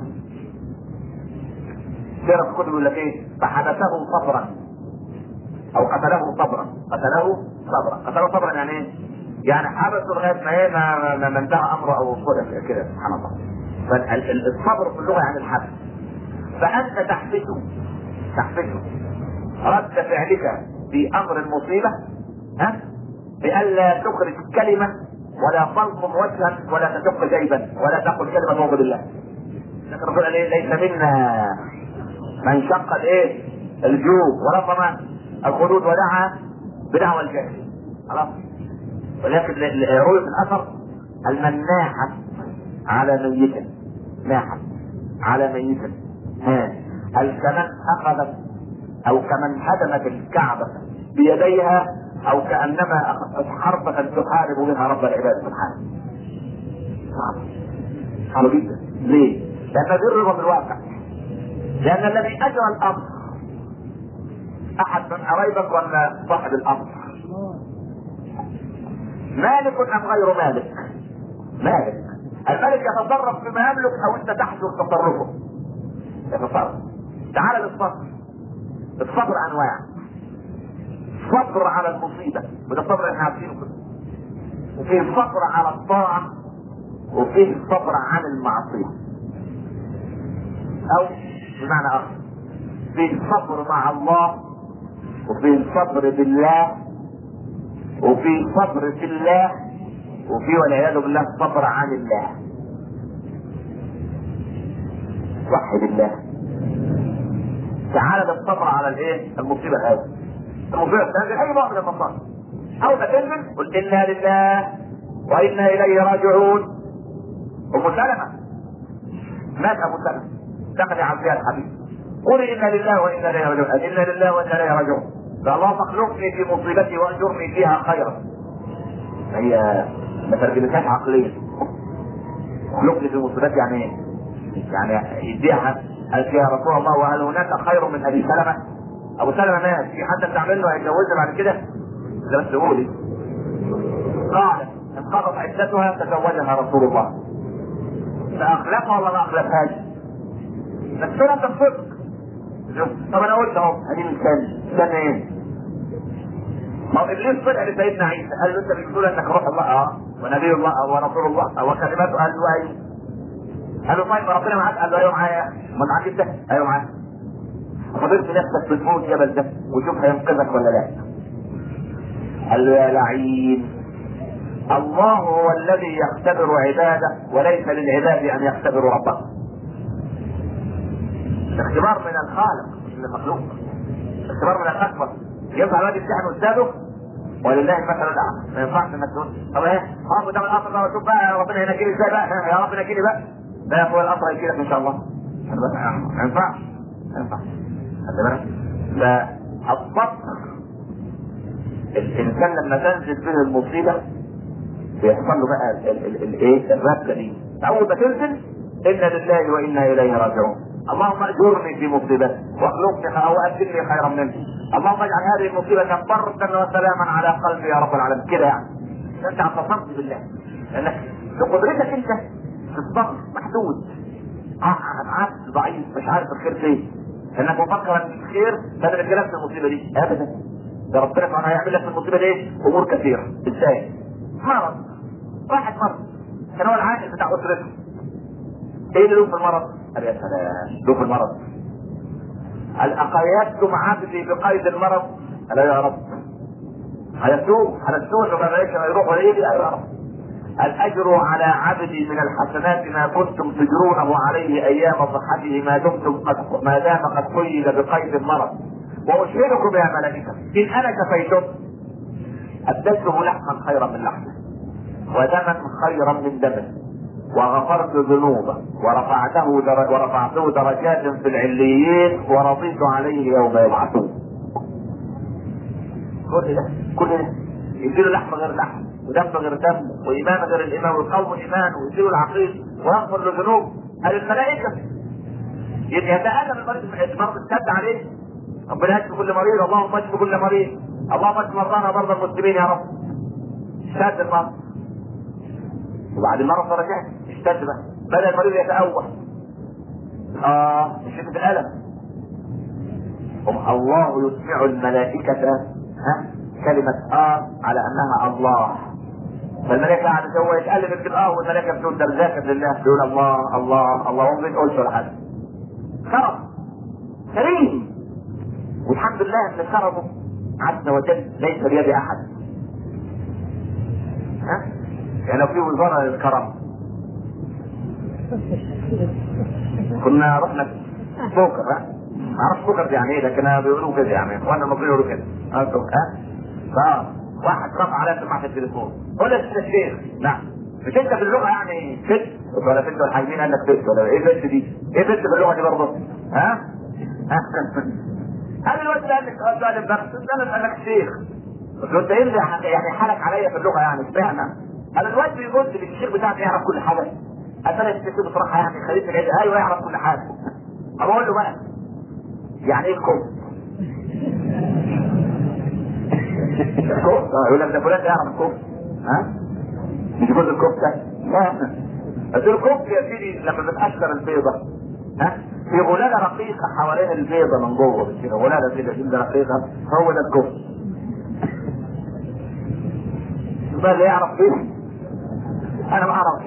سيرة الكتب يقول لك ايه فحبسه صبرا او قتله صبرا قتله صبرا قتله صبرا يعني ايه يعني حبسه لغايه ما ايه ما, ما انتهى امره او صدق كده سبحان الله فالصبر في اللغه يعني الحبس فانت تحبسه تحبسه رد فعلك في امر المصيبه ها بألا تخرج كلمه ولا تلطم وجها ولا تشق جيبا ولا تقل كلمه موجود الله لكن الرسول قال ليس منا من شق الايه الجوب ولطم الخدود ودعا بدعوى الجهل خلاص ولكن رؤية الأثر المناحة على ميت ناحة على ميت ها هل كمن أخذت أو كمن هدمت الكعبة بيديها أو كأنما أخذت حربة تحارب بها رب العباد سبحانه صعب صعب جدا ليه؟ لأن دي الرضا بالواقع لأن الذي أجرى الأمر أحد من قرايبك ولا صاحب الأمر؟ مالك أم غير مالك؟ مالك الملك يتصرف بما يملك أو أنت تحجر تصرفه يتصرف تعال للصبر الصبر أنواع صبر على المصيبة وده صبر احنا عارفينه كله وفيه صبر على الطاعة وفيه صبر عن المعصية أو بمعنى آخر فيه صبر مع الله وفيه صبر بالله وفيه صبر في الله وفيه والعياذ بالله صبر عن الله وحد الله تعالى بالصبر على الايه؟ المصيبه هذه المصيبه الثانيه اي نوع من المصائب اول ما تنزل قل انا لله وانا اليه راجعون ام سلمه مات ابو سلمه دخل عبد الحبيب قل انا لله وانا اليه راجعون انا لله وانا اليه راجعون فالله اخلفني في مصيبتي واجرني فيها خيرا هي ما ترجمتهاش عقليا اخلفني في مصيبتي يعني ايه؟ يعني يديها قال يا رسول الله وهل هناك خير من ابي سلمه؟ ابو سلمه مات في حد تعمل له هيتجوزها بعد كده؟ ده بس قولي قالت انقضت عدتها تزوجها رسول الله فاخلفها ولا ما اخلفهاش؟ بس انا الصدق طب انا قلت اهو ادي مثال استنى ايه؟ ما هو ابليس طلع لسيدنا عيسى قال له انت بتقول انك روح الله اه ونبي الله اه ورسول الله اه وكلماته قال له ايوه قال له طيب ربنا معاك قال له ايوه معايا ما معاك انت ايوه معاك فضلت نفسك بتموت جبل ده وشوف هينقذك ولا لا قال له يا لعين الله هو الذي يختبر عباده وليس للعباد ان يختبروا ربهم الاختبار من الخالق مش من المخلوق الاختبار من الاكبر ينفع الواد يمتحن استاذه ولله المثل الاعلى ما ينفعش انك تقول طب ايه خلاص قدام القصر بقى وشوف بقى ربنا ينجيني ازاي بقى يا رب نجيني بقى ده يا اخويا القصر هيجيلك ان شاء الله ما ينفعش ما ينفعش خد بالك فالصبر الانسان لما تنزل به المصيبه بيحصل له بقى الايه الربكه دي اول ما تنزل انا لله وانا اليه راجعون اللهم اجرني في مصيبتي واخلقني او ابدلني خيرا منه اللهم اجعل هذه المصيبه بردا وسلاما على قلبي يا رب العالمين كده يعني انت اعتصمت بالله لانك بقدرتك انت في الصبر محدود عبد ضعيف مش عارف الخير فين انك مفكر ان الخير ده اللي في المصيبه دي ابدا ده ربنا سبحانه هيعمل لك في المصيبه دي امور كثيره ازاي؟ مرض واحد مرض كان هو العائل بتاع اسرته ايه اللي له في المرض؟ قال يا سلام له في المرض قال أقيدتم عبدي بقيد المرض؟ قال يا رب هيسوق هنسوق وما بلاش يروح ولا يجي قال يا رب الأجر على عبدي من الحسنات ما كنتم تجرونه عليه أيام صحته ما دمتم قد ما دام قد قيد بقيد المرض وأشهدكم يا ملائكة إن أنا كفيتم أبدلته لحما خيرا من لحمه ودما خيرا من دمه وغفرت ذنوبه ورفعته در... ورفعته درجات في العليين ورضيت عليه يوم يبعثون. كل ده كل ده يديله لحم غير لحم ودم غير دم وايمان غير الايمان ويقوم ايمان ويديله العقيد ويغفر له ذنوب هل الملائكه يتألم المريض المرض اشتد عليه ربنا يشفي كل مريض اللهم اشفي كل مريض اللهم اشفي مرضانا ومرضى المسلمين يا رب اشتد المرض وبعد المرض درجات اشتد بقى بدا المريض يتأوه اه شدة الألم الله يسمع الملائكة ها كلمة اه على انها الله فالملائكة قاعدة هو يتقلب يكتب اه والملائكة بتقول ده ذاكر لله بيقول الله الله الله وما بيقولش ولا حاجة كرم كريم والحمد لله ان كرمه عز وجل ليس بيد احد ها يعني لو في وزارة للكرم كنا رحنا بوكر ها ما اعرفش بوكر دي يعني ايه لكن بيقولوا كده يعني اخواننا المصريين يقولوا كده ها ف واحد رفع عليا سماعه التليفون قول يا الشيخ نعم مش انت في اللغه يعني فت ولا فت ولا حاجين قال لك فت ولا ايه فت دي؟ ايه فت في اللغه دي برضه؟ ها؟ هل الواد ده قال لك قال لك بس انا قال لك شيخ قلت له انت ايه اللي يعني حالك عليا في اللغه يعني اشمعنى؟ قال الواد بيقول لي الشيخ بتاعك يعرف كل حاجه قال انا الشيخ بصراحه يعني خليت العيد ايوه يعرف كل حاجه اقول له بقى يعني ايه الكفر؟ الكفر يقول لك ده فلان يعرف الكفر ها؟ مش يقول الكفته؟ لا قلت له الكفر يا سيدي لما بتقشر البيضه ها؟ في غلاله رقيقه حوالين البيضه من جوه كده غلاله كده جلده رقيقه هو ده الكفر بقى اللي يعرف فيه انا ما اعرف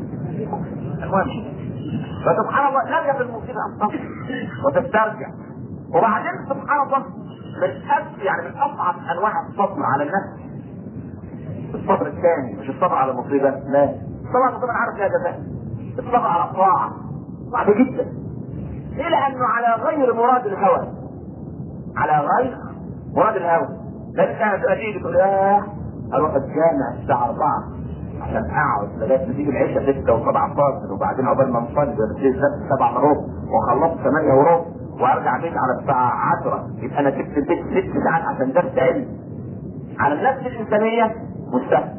المهم فسبحان الله لم في المصيبه ان تصبر وتسترجع وبعدين سبحان الله من أب يعني من اصعب انواع الصبر على النفس الصبر الثاني مش الصبر على المصيبه لا الصبر على المصيبه عارف لها جزاء الصبر على الطاعه صعب جدا ليه لانه على غير مراد الهوى على غير مراد الهوى لان كانت تيجي تقول ياه اروح الجامع الساعه 4 عشان اقعد لغايه ما تيجي العشاء 6 و17 وبعدين عقبال ما نصلي بنبتدي 7 وربع وخلصت 8 وربع وارجع بيت على الساعه 10 يبقى انا سبت البيت 6 ساعات عشان درس علم على النفس الانسانيه مستحيل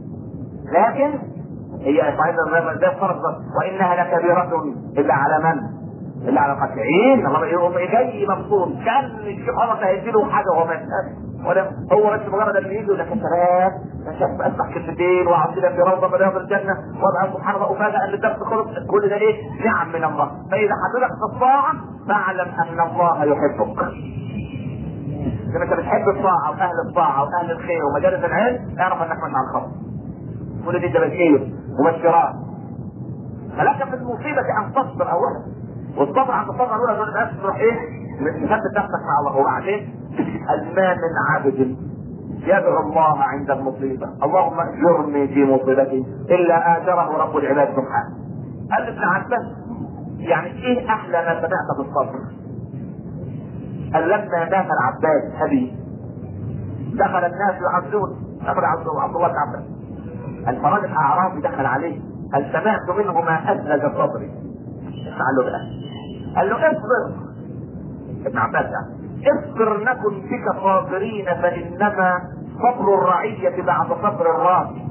لكن هي صحيح ده فرض وانها لكبيره الا على من؟ الا على الخاشعين الله يقوم جاي مبسوط كان الشيخ عمر هيديله حاجه وهو ما ولا هو بس مجرد ان يجي لك سلام شاف اسمع كلمتين واقعد كده في روضه من رياض الجنه وابقى سبحان الله افاجئ ان الدرس خلص كل ده ايه؟ نعم من الله فاذا حضرتك في الطاعه فاعلم ان الله يحبك لما انت بتحب الطاعه واهل الطاعه واهل الخير ومجالس العلم اعرف انك مش على الخط كل دي تبشير مبشرات فلك في المصيبه ان تصبر اولا والصبر عند الصبر الاولى دول الناس تروح ايه؟ مثبت نفسك مع الله وبعدين ما من عبد يدعو الله عند المصيبه اللهم اجرني في مصيبتي الا اجره رب العباد سبحانه قال ابن عباس يعني ايه احلى ما سمعت في الصبر؟ قال لما مات العباس ابي دخل الناس يعبدون دخل عبد عبد الله بن عباس الفراد الاعرابي دخل عليه هل سمعت منه ما اثلج صدري اسمع له بقى قال له اصبر ابن عباس يعني اصبر نكن بك صابرين فانما صبر الرعية بعد صبر الراضي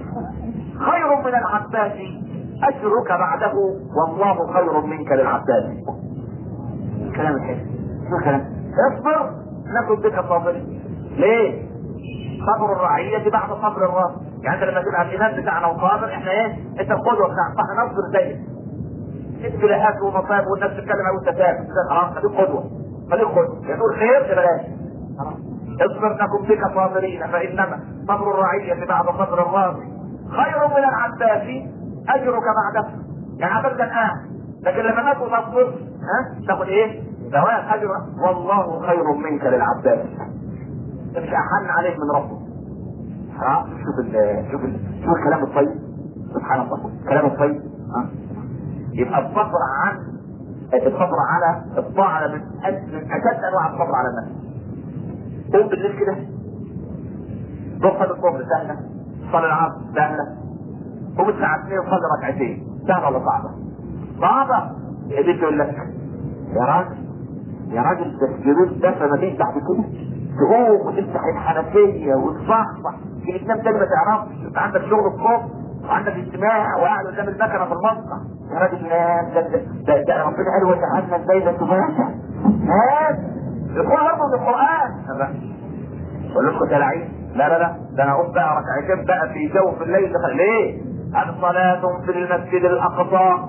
خير من العباس اجرك بعده والله خير منك للعباس كلام الحلو شو كلام اصبر نكن بك صابرين ليه صبر الرعية بعد صبر الراضي يعني انت لما تبقى الامام بتاعنا وصابر احنا ايه انت القدوه بتاعنا فاحنا نصبر زيك ابتلاءات ومصائب والناس تتكلم عن التفاهم خلاص خليك قدوه خليك قدوه يقول خير بلاش اصبر نكن بك صابرين فانما صبر الرعية بعد صبر الراضي خير من العباس اجرك بعده يعني عباس كان قاعد لكن لما مات وتصبر ها تاخد ايه؟ ثواب اجر والله خير منك للعباس مش احن عليك من ربك ها شوف ال شوف ال شوف الكلام الطيب سبحان الله الكلام الطيب ها يبقى الصبر عن الصبر على الطاعة من من أشد أنواع الصبر على النفس. قوم بالليل كده روح صلي الظهر سهلة صلي العصر سهلة قوم الساعة 2 وصلي ركعتين سهلة ولا صعبة؟ صعبة يجي يقول لك يا راجل يا راجل ده الجلوس ده فما فيش بعد كده تقوم وتفتح الحنفية وتصحصح تيجي تنام تاني ما تعرفش انت عندك شغل الصبح وعندك اجتماع وقاعد قدام المكنه في المصنع يا راجل نام ده ده, ده ربنا قال وجعلنا الليل سباتا نام يقول برضه في القران بقول لكم تلاعين لا لا لا ده انا اقوم بقى ركعتين بقى في جو في الليل دخل ليه؟ الصلاة في المسجد الأقصى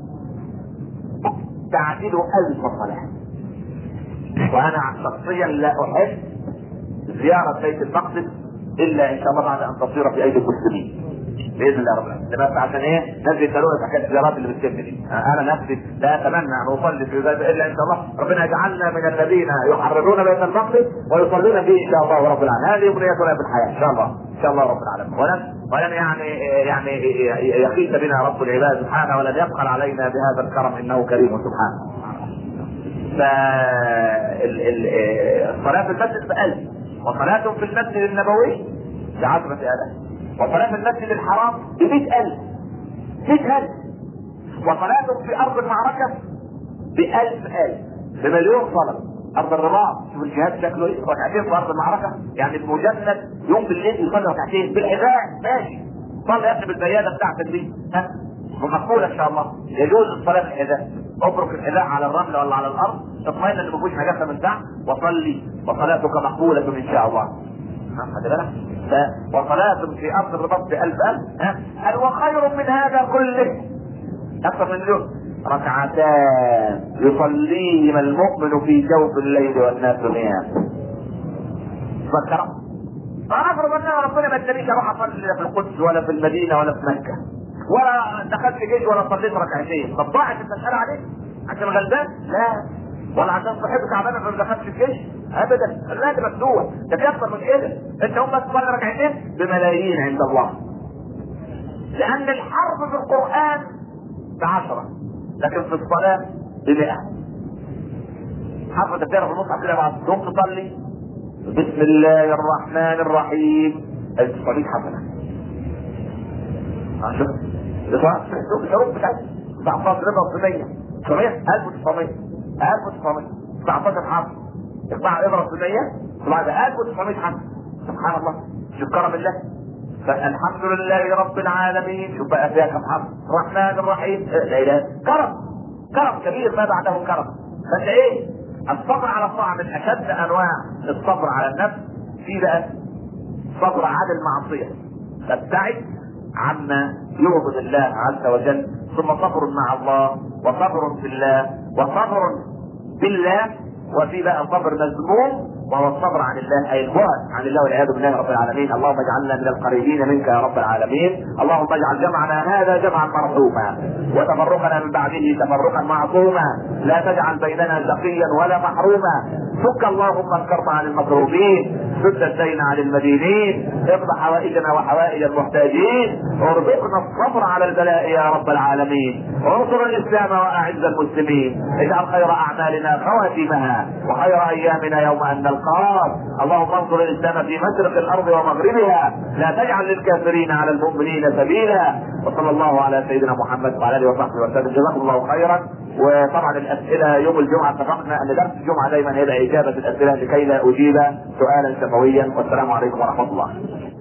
تعديل ألف صلاة وأنا شخصيا لا أحب زيارة بيت المقدس إلا إن شاء الله بعد أن تصير في أيدي المسلمين باذن الله رب العالمين بس عشان ايه الناس بيسالونا في حكايه الزيارات اللي بتتم دي انا نفسي لا اتمنى ان اصلي في ذلك الا ان شاء الله ربنا يجعلنا من الذين يحررون بيت المقدس ويصلون فيه ان شاء الله رب العالمين هذه امنيتنا في الحياه ان شاء الله ان شاء الله رب العالمين ولن ولن يعني يعني يخيس بنا رب العباد سبحانه ولن يبخل علينا بهذا الكرم انه كريم سبحانه ف الصلاه في المسجد بألف وصلاة في المسجد النبوي بعشرة آلاف وصلاة المسجد الحرام بمئة ألف مئة ألف وصلاة في أرض المعركة بألف ألف بمليون صلاة أرض الرباط شوف الجهاد شكله إيه ركعتين في أرض المعركة يعني المجند يوم بالليل يصلي ركعتين بالحذاء ماشي صلي يا ابني بالبيادة بتاعتك دي ها ومقبولة إن شاء الله يجوز الصلاة بالحذاء اترك الحذاء على الرمل ولا على الأرض اطمئن إن ما فيهوش نجاسة من تحت وصلي وصلاتك مقبولة إن شاء الله خد بالك ف- وصلاة في أرض الرباط بألف ألف ها قال وخير من هذا كله أكثر من ذلك ركعتان يصليهما المؤمن في جوف الليل والناس نيام فكر فأفرض أن أنا ربنا ما ادانيش أروح أصلي لا في القدس ولا في المدينة ولا في مكة ولا دخلت جيش ولا صليت ركعتين طب ضاعت المسألة عليك عشان غلبان؟ لا ولا عشان صاحبك تعبانة فما دخلتش الجيش؟ أبدا لا ده مفتوح ده في أكثر من كده أنت هم بس تصلي ركعتين بملايين عند الله لأن الحرب في القرآن بعشرة لكن في الصلاة بمئة حرب تقرا في المصحف كده بعد تقوم تصلي بسم الله الرحمن الرحيم الصليب حسنة ها شوف شوف الحروف بتاعتها 19 ربع 900 900 1900 1900 19 حرف اطبع اضرب في 100 بعد 1900 حرف سبحان الله شوف كرم الله فالحمد لله رب العالمين شوف بقى فيها كم حرف الرحمن الرحيم لا اله كرم كرم كبير ما بعده كرم فانت ايه الصبر على الطاعه من اشد انواع الصبر على النفس في بقى صبر على المعصيه تبتعد عما يغضب الله عز وجل ثم صبر مع الله وصبر في الله وصبر بالله وفي بقى صبر مذموم وهو الصبر عن الله اي البعد عن الله والعياذ بالله رب العالمين اللهم اجعلنا من القريبين منك يا رب العالمين اللهم اجعل جمعنا هذا جمعا مرحوما وتفرقنا من بعده تفرقا معصوما لا تجعل بيننا شقيا ولا محروما فك اللهم الكرب عن المكروبين سد الدين عن المدينين اقض حوائجنا وحوائج المحتاجين وارزقنا الصبر على البلاء يا رب العالمين وانصر الاسلام واعز المسلمين اجعل خير اعمالنا خواتمها وخير ايامنا يوم ان نلقاك اللهم انصر الاسلام في مشرق الارض ومغربها لا تجعل للكافرين على المؤمنين سبيلا وصلى الله على سيدنا محمد وعلى اله وصحبه وسلم جزاكم الله خيرا وطبعا الاسئله يوم الجمعه اتفقنا ان درس الجمعه دايما يبقى اجابه الاسئله لكي لا اجيب سؤالا شفويا والسلام عليكم ورحمه الله